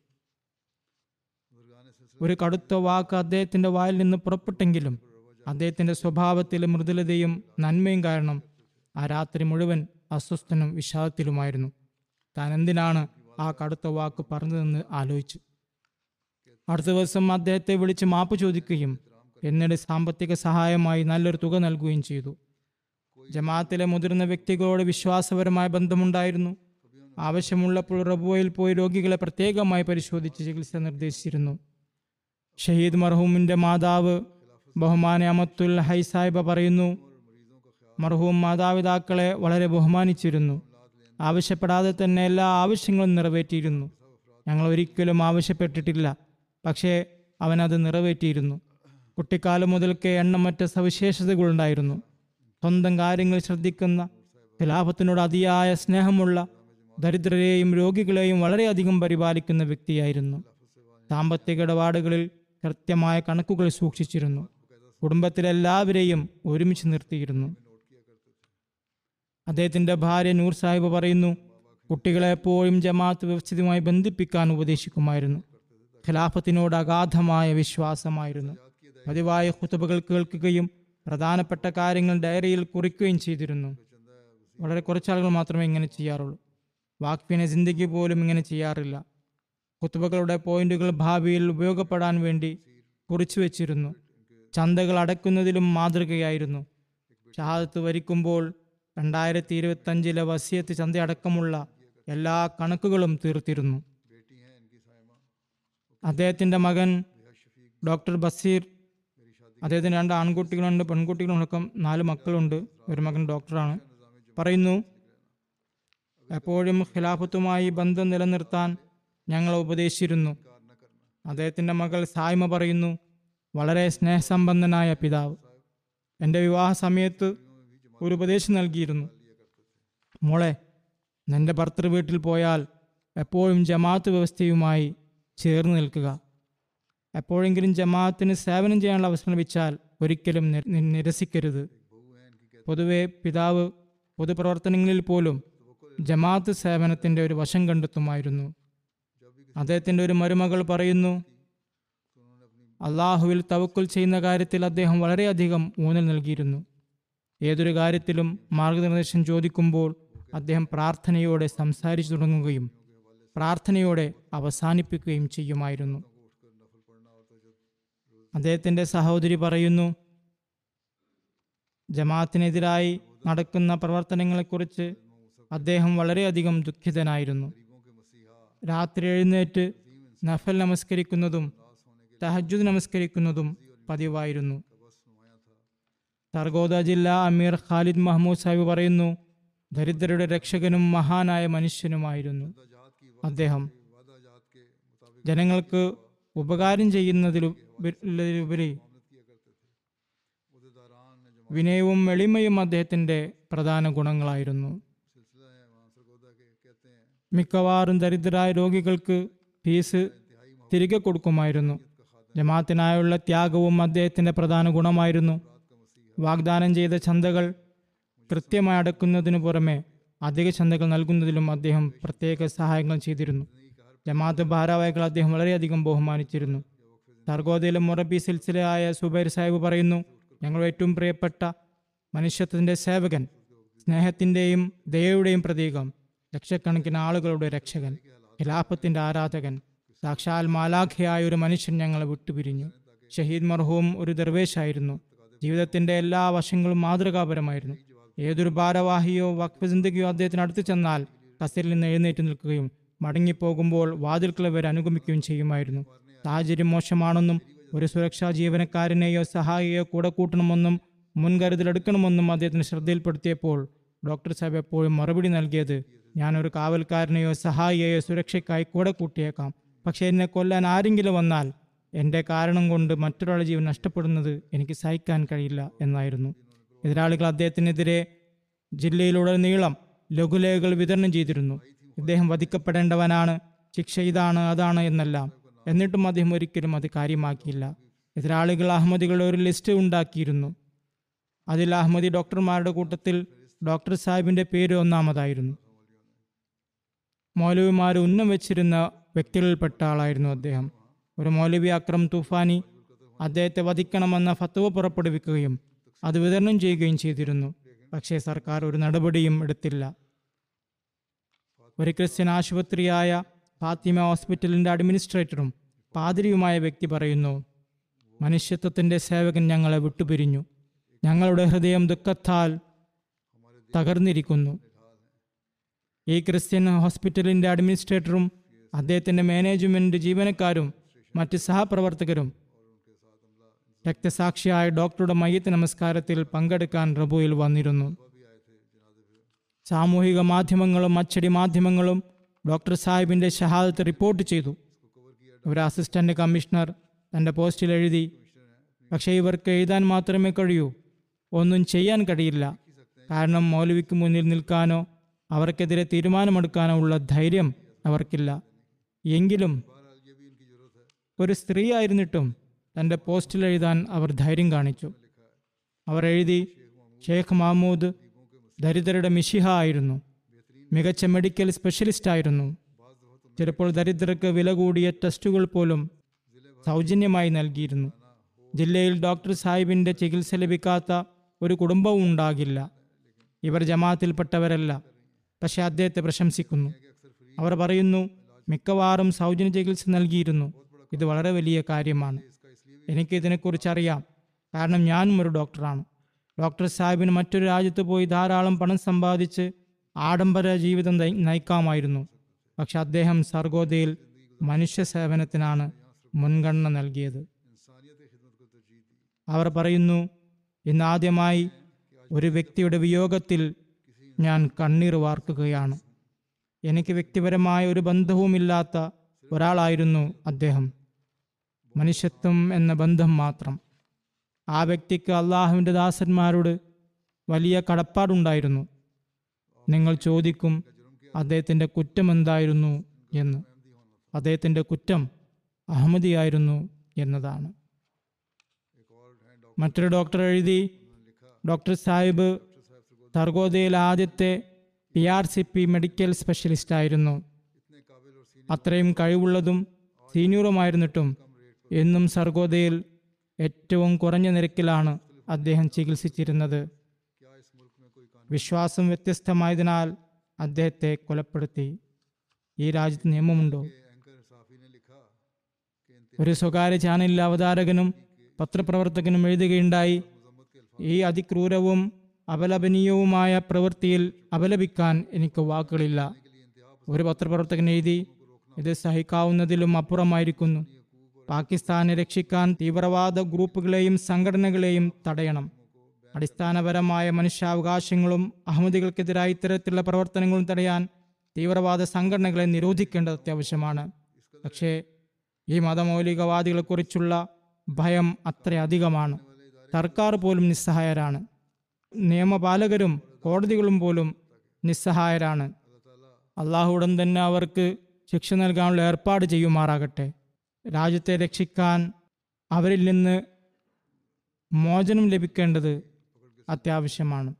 ഒരു കടുത്ത വാക്ക് അദ്ദേഹത്തിന്റെ വായിൽ നിന്ന് പുറപ്പെട്ടെങ്കിലും അദ്ദേഹത്തിന്റെ സ്വഭാവത്തിലെ മൃദുലതയും നന്മയും കാരണം ആ രാത്രി മുഴുവൻ അസ്വസ്ഥനും വിഷാദത്തിലുമായിരുന്നു താൻ എന്തിനാണ് ആ കടുത്ത വാക്ക് പറഞ്ഞതെന്ന് ആലോചിച്ചു അടുത്ത ദിവസം അദ്ദേഹത്തെ വിളിച്ച് മാപ്പ് ചോദിക്കുകയും പിന്നീട് സാമ്പത്തിക സഹായമായി നല്ലൊരു തുക നൽകുകയും ചെയ്തു ജമാഅത്തിലെ മുതിർന്ന വ്യക്തികളോട് വിശ്വാസപരമായ ബന്ധമുണ്ടായിരുന്നു ആവശ്യമുള്ളപ്പോൾ റബുവയിൽ പോയി രോഗികളെ പ്രത്യേകമായി പരിശോധിച്ച് ചികിത്സ നിർദ്ദേശിച്ചിരുന്നു ഷഹീദ് മർഹൂമിന്റെ മാതാവ് ബഹുമാന അമത്തുൽ ഹൈ സാഹിബ പറയുന്നു മർഹൂം മാതാപിതാക്കളെ വളരെ ബഹുമാനിച്ചിരുന്നു ആവശ്യപ്പെടാതെ തന്നെ എല്ലാ ആവശ്യങ്ങളും നിറവേറ്റിയിരുന്നു ഞങ്ങൾ ഒരിക്കലും ആവശ്യപ്പെട്ടിട്ടില്ല പക്ഷേ അവനത് നിറവേറ്റിയിരുന്നു കുട്ടിക്കാലം മുതൽക്കേ എണ്ണമറ്റ സവിശേഷതകളുണ്ടായിരുന്നു സ്വന്തം കാര്യങ്ങൾ ശ്രദ്ധിക്കുന്ന ഖിലാഫത്തിനോട് അതിയായ സ്നേഹമുള്ള ദരിദ്രരെയും രോഗികളെയും വളരെയധികം പരിപാലിക്കുന്ന വ്യക്തിയായിരുന്നു സാമ്പത്തിക ഇടപാടുകളിൽ കൃത്യമായ കണക്കുകൾ സൂക്ഷിച്ചിരുന്നു കുടുംബത്തിലെല്ലാവരെയും ഒരുമിച്ച് നിർത്തിയിരുന്നു അദ്ദേഹത്തിന്റെ ഭാര്യ നൂർ സാഹിബ് പറയുന്നു കുട്ടികളെ എപ്പോഴും ജമാഅത്ത് വ്യവസ്ഥിതമായി ബന്ധിപ്പിക്കാൻ ഉപദേശിക്കുമായിരുന്നു ഖിലാഫത്തിനോട് അഗാധമായ വിശ്വാസമായിരുന്നു പതിവായ ഖുതുബകൾ കേൾക്കുകയും പ്രധാനപ്പെട്ട കാര്യങ്ങൾ ഡയറിയിൽ കുറിക്കുകയും ചെയ്തിരുന്നു വളരെ കുറച്ചാളുകൾ മാത്രമേ ഇങ്ങനെ ചെയ്യാറുള്ളൂ വാക്ഫിനെ സിന്ദഗി പോലും ഇങ്ങനെ ചെയ്യാറില്ല കുത്തുബകളുടെ പോയിന്റുകൾ ഭാവിയിൽ ഉപയോഗപ്പെടാൻ വേണ്ടി കുറിച്ചു വെച്ചിരുന്നു ചന്തകൾ അടക്കുന്നതിലും മാതൃകയായിരുന്നു ഷഹാദത്ത് വരിക്കുമ്പോൾ രണ്ടായിരത്തി ഇരുപത്തഞ്ചിലെ വസിയത്ത് ചന്ത അടക്കമുള്ള എല്ലാ കണക്കുകളും തീർത്തിരുന്നു അദ്ദേഹത്തിന്റെ മകൻ ഡോക്ടർ ബസീർ അദ്ദേഹത്തിന് രണ്ട് ആൺകുട്ടികളുണ്ട് പെൺകുട്ടികളടക്കം നാല് മക്കളുണ്ട് ഒരു മകൻ ഡോക്ടറാണ് പറയുന്നു എപ്പോഴും ഖിലാഫത്തുമായി ബന്ധം നിലനിർത്താൻ ഞങ്ങൾ ഉപദേശിച്ചിരുന്നു അദ്ദേഹത്തിന്റെ മകൾ സായ്മ പറയുന്നു വളരെ സ്നേഹസമ്പന്നനായ പിതാവ് എൻ്റെ വിവാഹ സമയത്ത് ഒരു ഉപദേശം നൽകിയിരുന്നു മോളെ നിന്റെ ഭർത്തൃ വീട്ടിൽ പോയാൽ എപ്പോഴും ജമാഅത്ത് വ്യവസ്ഥയുമായി ചേർന്ന് നിൽക്കുക എപ്പോഴെങ്കിലും ജമാഅത്തിന് സേവനം ചെയ്യാനുള്ള അവസരം ലഭിച്ചാൽ ഒരിക്കലും നി- നി- നിരസിക്കരുത് പൊതുവെ പിതാവ് പൊതുപ്രവർത്തനങ്ങളിൽ പോലും ജമാഅത്ത് സേവനത്തിന്റെ ഒരു വശം കണ്ടെത്തുമായിരുന്നു അദ്ദേഹത്തിന്റെ ഒരു മരുമകൾ പറയുന്നു അള്ളാഹുവിൽ തവക്കുൽ ചെയ്യുന്ന കാര്യത്തിൽ അദ്ദേഹം വളരെയധികം ഊന്നൽ നൽകിയിരുന്നു ഏതൊരു കാര്യത്തിലും മാർഗനിർദ്ദേശം ചോദിക്കുമ്പോൾ അദ്ദേഹം പ്രാർത്ഥനയോടെ സംസാരിച്ചു തുടങ്ങുകയും പ്രാർത്ഥനയോടെ അവസാനിപ്പിക്കുകയും ചെയ്യുമായിരുന്നു അദ്ദേഹത്തിന്റെ സഹോദരി പറയുന്നു ജമാഅത്തിനെതിരായി നടക്കുന്ന പ്രവർത്തനങ്ങളെക്കുറിച്ച് അദ്ദേഹം വളരെയധികം ദുഃഖിതനായിരുന്നു രാത്രി എഴുന്നേറ്റ് നഫൽ നമസ്കരിക്കുന്നതും തഹജുദ് നമസ്കരിക്കുന്നതും പതിവായിരുന്നു സർഗോദ ജില്ല അമീർ ഖാലിദ് മഹ്മൂദ് സാഹിബ് പറയുന്നു ദരിദ്രരുടെ രക്ഷകനും മഹാനായ മനുഷ്യനുമായിരുന്നു അദ്ദേഹം ജനങ്ങൾക്ക് ഉപകാരം ചെയ്യുന്നതിലുപരി വിനയവും എളിമയും അദ്ദേഹത്തിന്റെ പ്രധാന ഗുണങ്ങളായിരുന്നു മിക്കവാറും ദരിദ്രരായ രോഗികൾക്ക് ഫീസ് തിരികെ കൊടുക്കുമായിരുന്നു ജമാഅത്തിനായുള്ള ത്യാഗവും അദ്ദേഹത്തിന്റെ പ്രധാന ഗുണമായിരുന്നു വാഗ്ദാനം ചെയ്ത ചന്തകൾ കൃത്യമായി അടക്കുന്നതിനു പുറമെ അധിക ചന്തകൾ നൽകുന്നതിലും അദ്ദേഹം പ്രത്യേക സഹായങ്ങൾ ചെയ്തിരുന്നു ജമാഅത്ത് ഭാരവാഹികൾ അദ്ദേഹം വളരെയധികം ബഹുമാനിച്ചിരുന്നു സർഗോദയിലെ മൊറബി സിൽസിലയായ സുബൈർ സാഹിബ് പറയുന്നു ഞങ്ങൾ ഏറ്റവും പ്രിയപ്പെട്ട മനുഷ്യത്വത്തിന്റെ സേവകൻ സ്നേഹത്തിന്റെയും ദയയുടെയും പ്രതീകം ലക്ഷക്കണക്കിന് ആളുകളുടെ രക്ഷകൻ ഖിലാഫത്തിന്റെ ആരാധകൻ സാക്ഷാൽ മാലാഖയായ ഒരു മനുഷ്യൻ ഞങ്ങളെ വിട്ടുപിരിഞ്ഞു ഷഹീദ് മർഹൂം ഒരു ദർവേശായിരുന്നു ജീവിതത്തിന്റെ എല്ലാ വശങ്ങളും മാതൃകാപരമായിരുന്നു ഏതൊരു ഭാരവാഹിയോ വഖഫ് ചിന്തകയോ അദ്ദേഹത്തിന് അടുത്ത് ചെന്നാൽ കസരിൽ നിന്ന് എഴുന്നേറ്റ് നിൽക്കുകയും മടങ്ങിപ്പോകുമ്പോൾ വാതിൽക്കളെ വരെ അനുഗമിക്കുകയും ചെയ്യുമായിരുന്നു സാഹചര്യം മോശമാണെന്നും ഒരു സുരക്ഷാ ജീവനക്കാരനെയോ സഹായിയോ കൂടെ കൂട്ടണമെന്നും മുൻകരുതലെടുക്കണമെന്നും അദ്ദേഹത്തിന് ശ്രദ്ധയിൽപ്പെടുത്തിയപ്പോൾ ഡോക്ടർ സാഹിബ് എപ്പോഴും മറുപടി നൽകിയത് ഞാനൊരു കാവൽക്കാരനെയോ സഹായിയെയോ സുരക്ഷയ്ക്കായി കൂടെ കൂട്ടിയേക്കാം പക്ഷേ എന്നെ കൊല്ലാൻ ആരെങ്കിലും വന്നാൽ എൻ്റെ കാരണം കൊണ്ട് മറ്റൊരാളുടെ ജീവൻ നഷ്ടപ്പെടുന്നത് എനിക്ക് സഹിക്കാൻ കഴിയില്ല എന്നായിരുന്നു എതിരാളികൾ അദ്ദേഹത്തിനെതിരെ ജില്ലയിലുടനീളം ലഘുലേഖകൾ വിതരണം ചെയ്തിരുന്നു ഇദ്ദേഹം വധിക്കപ്പെടേണ്ടവനാണ് ശിക്ഷ ഇതാണ് അതാണ് എന്നെല്ലാം എന്നിട്ടും അദ്ദേഹം ഒരിക്കലും അത് കാര്യമാക്കിയില്ല എതിരാളികൾ അഹമ്മദികളുടെ ഒരു ലിസ്റ്റ് ഉണ്ടാക്കിയിരുന്നു അതിൽ അഹമ്മദി ഡോക്ടർമാരുടെ കൂട്ടത്തിൽ ഡോക്ടർ സാഹിബിന്റെ പേര് ഒന്നാമതായിരുന്നു മൗലവിമാർ ഉന്നം വെച്ചിരുന്ന വ്യക്തികളിൽപ്പെട്ട ആളായിരുന്നു അദ്ദേഹം ഒരു മൗലവി അക്രം തൂഫാനി അദ്ദേഹത്തെ വധിക്കണമെന്ന ഫത്വ പുറപ്പെടുവിക്കുകയും അത് വിതരണം ചെയ്യുകയും ചെയ്തിരുന്നു പക്ഷേ സർക്കാർ ഒരു നടപടിയും എടുത്തില്ല ഒരു ക്രിസ്ത്യൻ ആശുപത്രിയായ ഫാത്തിമ ഹോസ്പിറ്റലിന്റെ അഡ്മിനിസ്ട്രേറ്ററും പാതിരിയുമായ വ്യക്തി പറയുന്നു മനുഷ്യത്വത്തിന്റെ സേവകൻ ഞങ്ങളെ വിട്ടുപിരിഞ്ഞു ഞങ്ങളുടെ ഹൃദയം ദുഃഖത്താൽ തകർന്നിരിക്കുന്നു ഈ ക്രിസ്ത്യൻ ഹോസ്പിറ്റലിന്റെ അഡ്മിനിസ്ട്രേറ്ററും അദ്ദേഹത്തിന്റെ മാനേജ്മെന്റ് ജീവനക്കാരും മറ്റ് സഹപ്രവർത്തകരും രക്തസാക്ഷിയായ ഡോക്ടറുടെ മയ്യത്ത് നമസ്കാരത്തിൽ പങ്കെടുക്കാൻ റബുയിൽ വന്നിരുന്നു സാമൂഹിക മാധ്യമങ്ങളും അച്ചടി മാധ്യമങ്ങളും ഡോക്ടർ സാഹിബിന്റെ ഷഹാദത്ത് റിപ്പോർട്ട് ചെയ്തു ഒരു അസിസ്റ്റന്റ് കമ്മീഷണർ തന്റെ പോസ്റ്റിൽ എഴുതി പക്ഷേ ഇവർക്ക് എഴുതാൻ മാത്രമേ കഴിയൂ ഒന്നും ചെയ്യാൻ കഴിയില്ല കാരണം മൗലവിക്ക് മുന്നിൽ നിൽക്കാനോ അവർക്കെതിരെ തീരുമാനമെടുക്കാനോ ഉള്ള ധൈര്യം അവർക്കില്ല എങ്കിലും ഒരു സ്ത്രീ ആയിരുന്നിട്ടും തൻ്റെ പോസ്റ്റിൽ എഴുതാൻ അവർ ധൈര്യം കാണിച്ചു അവർ എഴുതി ഷെയ്ഖ് മഹമ്മൂദ് ദരിദ്രരുടെ മിഷിഹ ആയിരുന്നു മികച്ച മെഡിക്കൽ സ്പെഷ്യലിസ്റ്റ് ആയിരുന്നു ചിലപ്പോൾ ദരിദ്രർക്ക് വില കൂടിയ ടെസ്റ്റുകൾ പോലും സൗജന്യമായി നൽകിയിരുന്നു ജില്ലയിൽ ഡോക്ടർ സാഹിബിന്റെ ചികിത്സ ലഭിക്കാത്ത ഒരു കുടുംബവും ഉണ്ടാകില്ല ഇവർ ജമാഅത്തിൽപ്പെട്ടവരല്ല പക്ഷെ അദ്ദേഹത്തെ പ്രശംസിക്കുന്നു അവർ പറയുന്നു മിക്കവാറും സൗജന്യ ചികിത്സ നൽകിയിരുന്നു ഇത് വളരെ വലിയ കാര്യമാണ് എനിക്ക് ഇതിനെക്കുറിച്ച് അറിയാം കാരണം ഞാനും ഒരു ഡോക്ടറാണ് ഡോക്ടർ സാഹിബിന് മറ്റൊരു രാജ്യത്ത് പോയി ധാരാളം പണം സമ്പാദിച്ച് ആഡംബര ജീവിതം നയി- നയിക്കാമായിരുന്നു പക്ഷെ അദ്ദേഹം സർഗോദയിൽ മനുഷ്യ സേവനത്തിനാണ് മുൻഗണന നൽകിയത് അവർ പറയുന്നു ഇന്നാദ്യമായി ഒരു വ്യക്തിയുടെ വിയോഗത്തിൽ ഞാൻ കണ്ണീർ വാർക്കുകയാണ് എനിക്ക് വ്യക്തിപരമായ ഒരു ബന്ധവുമില്ലാത്ത ഒരാളായിരുന്നു അദ്ദേഹം മനുഷ്യത്വം എന്ന ബന്ധം മാത്രം ആ വ്യക്തിക്ക് അള്ളാഹുവിൻ്റെ ദാസന്മാരോട് വലിയ കടപ്പാടുണ്ടായിരുന്നു നിങ്ങൾ ചോദിക്കും അദ്ദേഹത്തിൻ്റെ കുറ്റം എന്തായിരുന്നു എന്ന് അദ്ദേഹത്തിൻ്റെ കുറ്റം അഹമ്മദിയായിരുന്നു എന്നതാണ് മറ്റൊരു ഡോക്ടർ എഴുതി ഡോക്ടർ സാഹിബ് സർഗോദയിൽ ആദ്യത്തെ P R C P medical specialist ആയിരുന്നു അത്രയും കഴിവുള്ളതും സീനിയറുമായിരുന്നിട്ടും എന്നും സർഗോദയിൽ ഏറ്റവും കുറഞ്ഞ നിരക്കിലാണ് അദ്ദേഹം ചികിത്സിച്ചിരുന്നത് വിശ്വാസം വ്യത്യസ്തമായതിനാൽ അദ്ദേഹത്തെ കൊലപ്പെടുത്തി ഈ രാജ്യത്ത് നിയമമുണ്ടോ ഒരു സ്വകാര്യ ചാനലിലെ അവതാരകനും പത്രപ്രവർത്തകനും എഴുതുകയുണ്ടായി ഈ അതിക്രൂരവും അപലപനീയവുമായ പ്രവൃത്തിയിൽ അപലപിക്കാൻ എനിക്ക് വാക്കുകളില്ല ഒരു പത്രപ്രവർത്തകൻ എഴുതി ഇത് സഹിക്കാവുന്നതിലും അപ്പുറമായിരിക്കുന്നു പാകിസ്ഥാനെ രക്ഷിക്കാൻ തീവ്രവാദ ഗ്രൂപ്പുകളെയും സംഘടനകളെയും തടയണം അടിസ്ഥാനപരമായ മനുഷ്യാവകാശങ്ങളും അഹമ്മദികൾക്കെതിരായ ഇത്തരത്തിലുള്ള പ്രവർത്തനങ്ങളും തടയാൻ തീവ്രവാദ സംഘടനകളെ നിരോധിക്കേണ്ടത് അത്യാവശ്യമാണ് പക്ഷേ ഈ മതമൗലികവാദികളെക്കുറിച്ചുള്ള ഭയം അത്രയധികമാണ് സർക്കാർ പോലും നിസ്സഹായരാണ് നിയമപാലകരും കോടതികളും പോലും നിസ്സഹായരാണ് അള്ളാഹു ഉടൻ തന്നെ അവർക്ക് ശിക്ഷ നൽകാനുള്ള ഏർപ്പാട് ചെയ്യുമാറാകട്ടെ രാജ്യത്തെ രക്ഷിക്കാൻ അവരിൽ നിന്ന് മോചനം ലഭിക്കേണ്ടത് അത്യാവശ്യമാണ്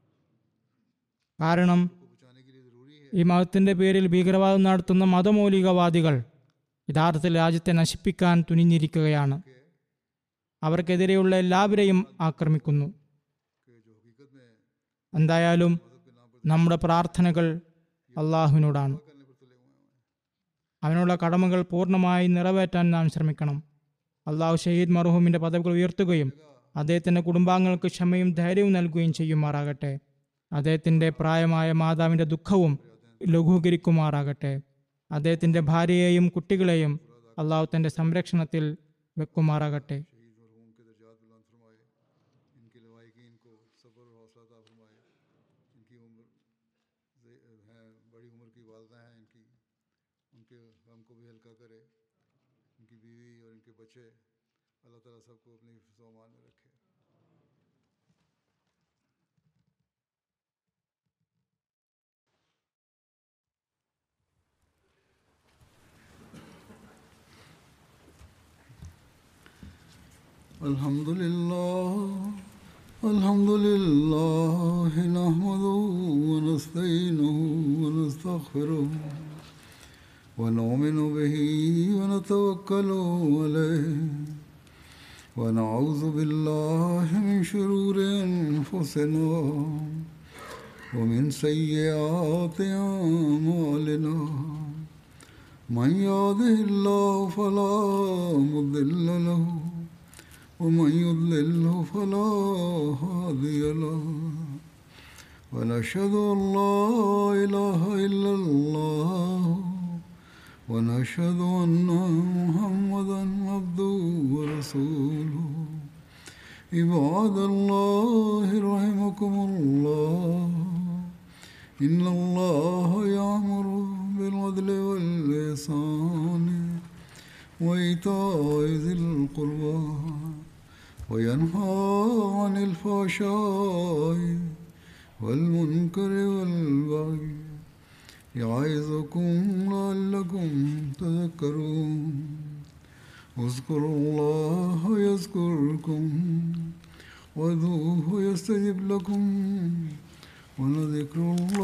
കാരണം ഈ മതത്തിന്റെ പേരിൽ ഭീകരവാദം നടത്തുന്ന മതമൗലികവാദികൾ യഥാർത്ഥത്തിൽ രാജ്യത്തെ നശിപ്പിക്കാൻ തുനിഞ്ഞിരിക്കുകയാണ് അവർക്കെതിരെയുള്ള എല്ലാവരെയും ആക്രമിക്കുന്നു എന്തായാലും നമ്മുടെ പ്രാർത്ഥനകൾ അള്ളാഹുവിനോടാണ് അവനുള്ള കടമകൾ പൂർണ്ണമായി നിറവേറ്റാൻ നാം ശ്രമിക്കണം അള്ളാഹു ഷഹീദ് മർഹൂമിന്റെ പദവികൾ ഉയർത്തുകയും അദ്ദേഹത്തിന്റെ കുടുംബാംഗങ്ങൾക്ക് ക്ഷമയും ധൈര്യവും നൽകുകയും ചെയ്യുമാറാകട്ടെ അദ്ദേഹത്തിന്റെ പ്രായമായ മാതാവിന്റെ ദുഃഖവും ലഘൂകരിക്കുമാറാകട്ടെ അദ്ദേഹത്തിന്റെ ഭാര്യയെയും കുട്ടികളെയും അള്ളാഹു തന്റെ സംരക്ഷണത്തിൽ വെക്കുമാറാകട്ടെ इनके लवाकिन को सब्र और हौसला अता फरमाए इनकी उम्र जे- हैं बड़ी उम्र की वालदा हैं इनकी उनके गम को भी हल्का करे इनकी बीवी और इनके बच्चे अल्लाह ताला सबको अपनी सोमान में रखे الحمد لله الحمد لله نحمده ونستعينه ونستغفره ونؤمن به ونتوكل عليه ونعوذ بالله من شرور أنفسنا ومن سيئات أعمالنا من يهده الله فلا مضل له ومن يضلله فلا هادي له ونشهد ان لا اله الا الله ونشهد ان محمدا عبده ورسوله عباد الله رحمكم الله إن الله يأمر بالعدل والإحسان وإيتاء ذي القربى وينهى عن الفحشاء والمنكر والبغي يعظكم لعلكم تذكرون اذكروا الله يذكركم وادعوه يستجب لكم ولذكر الله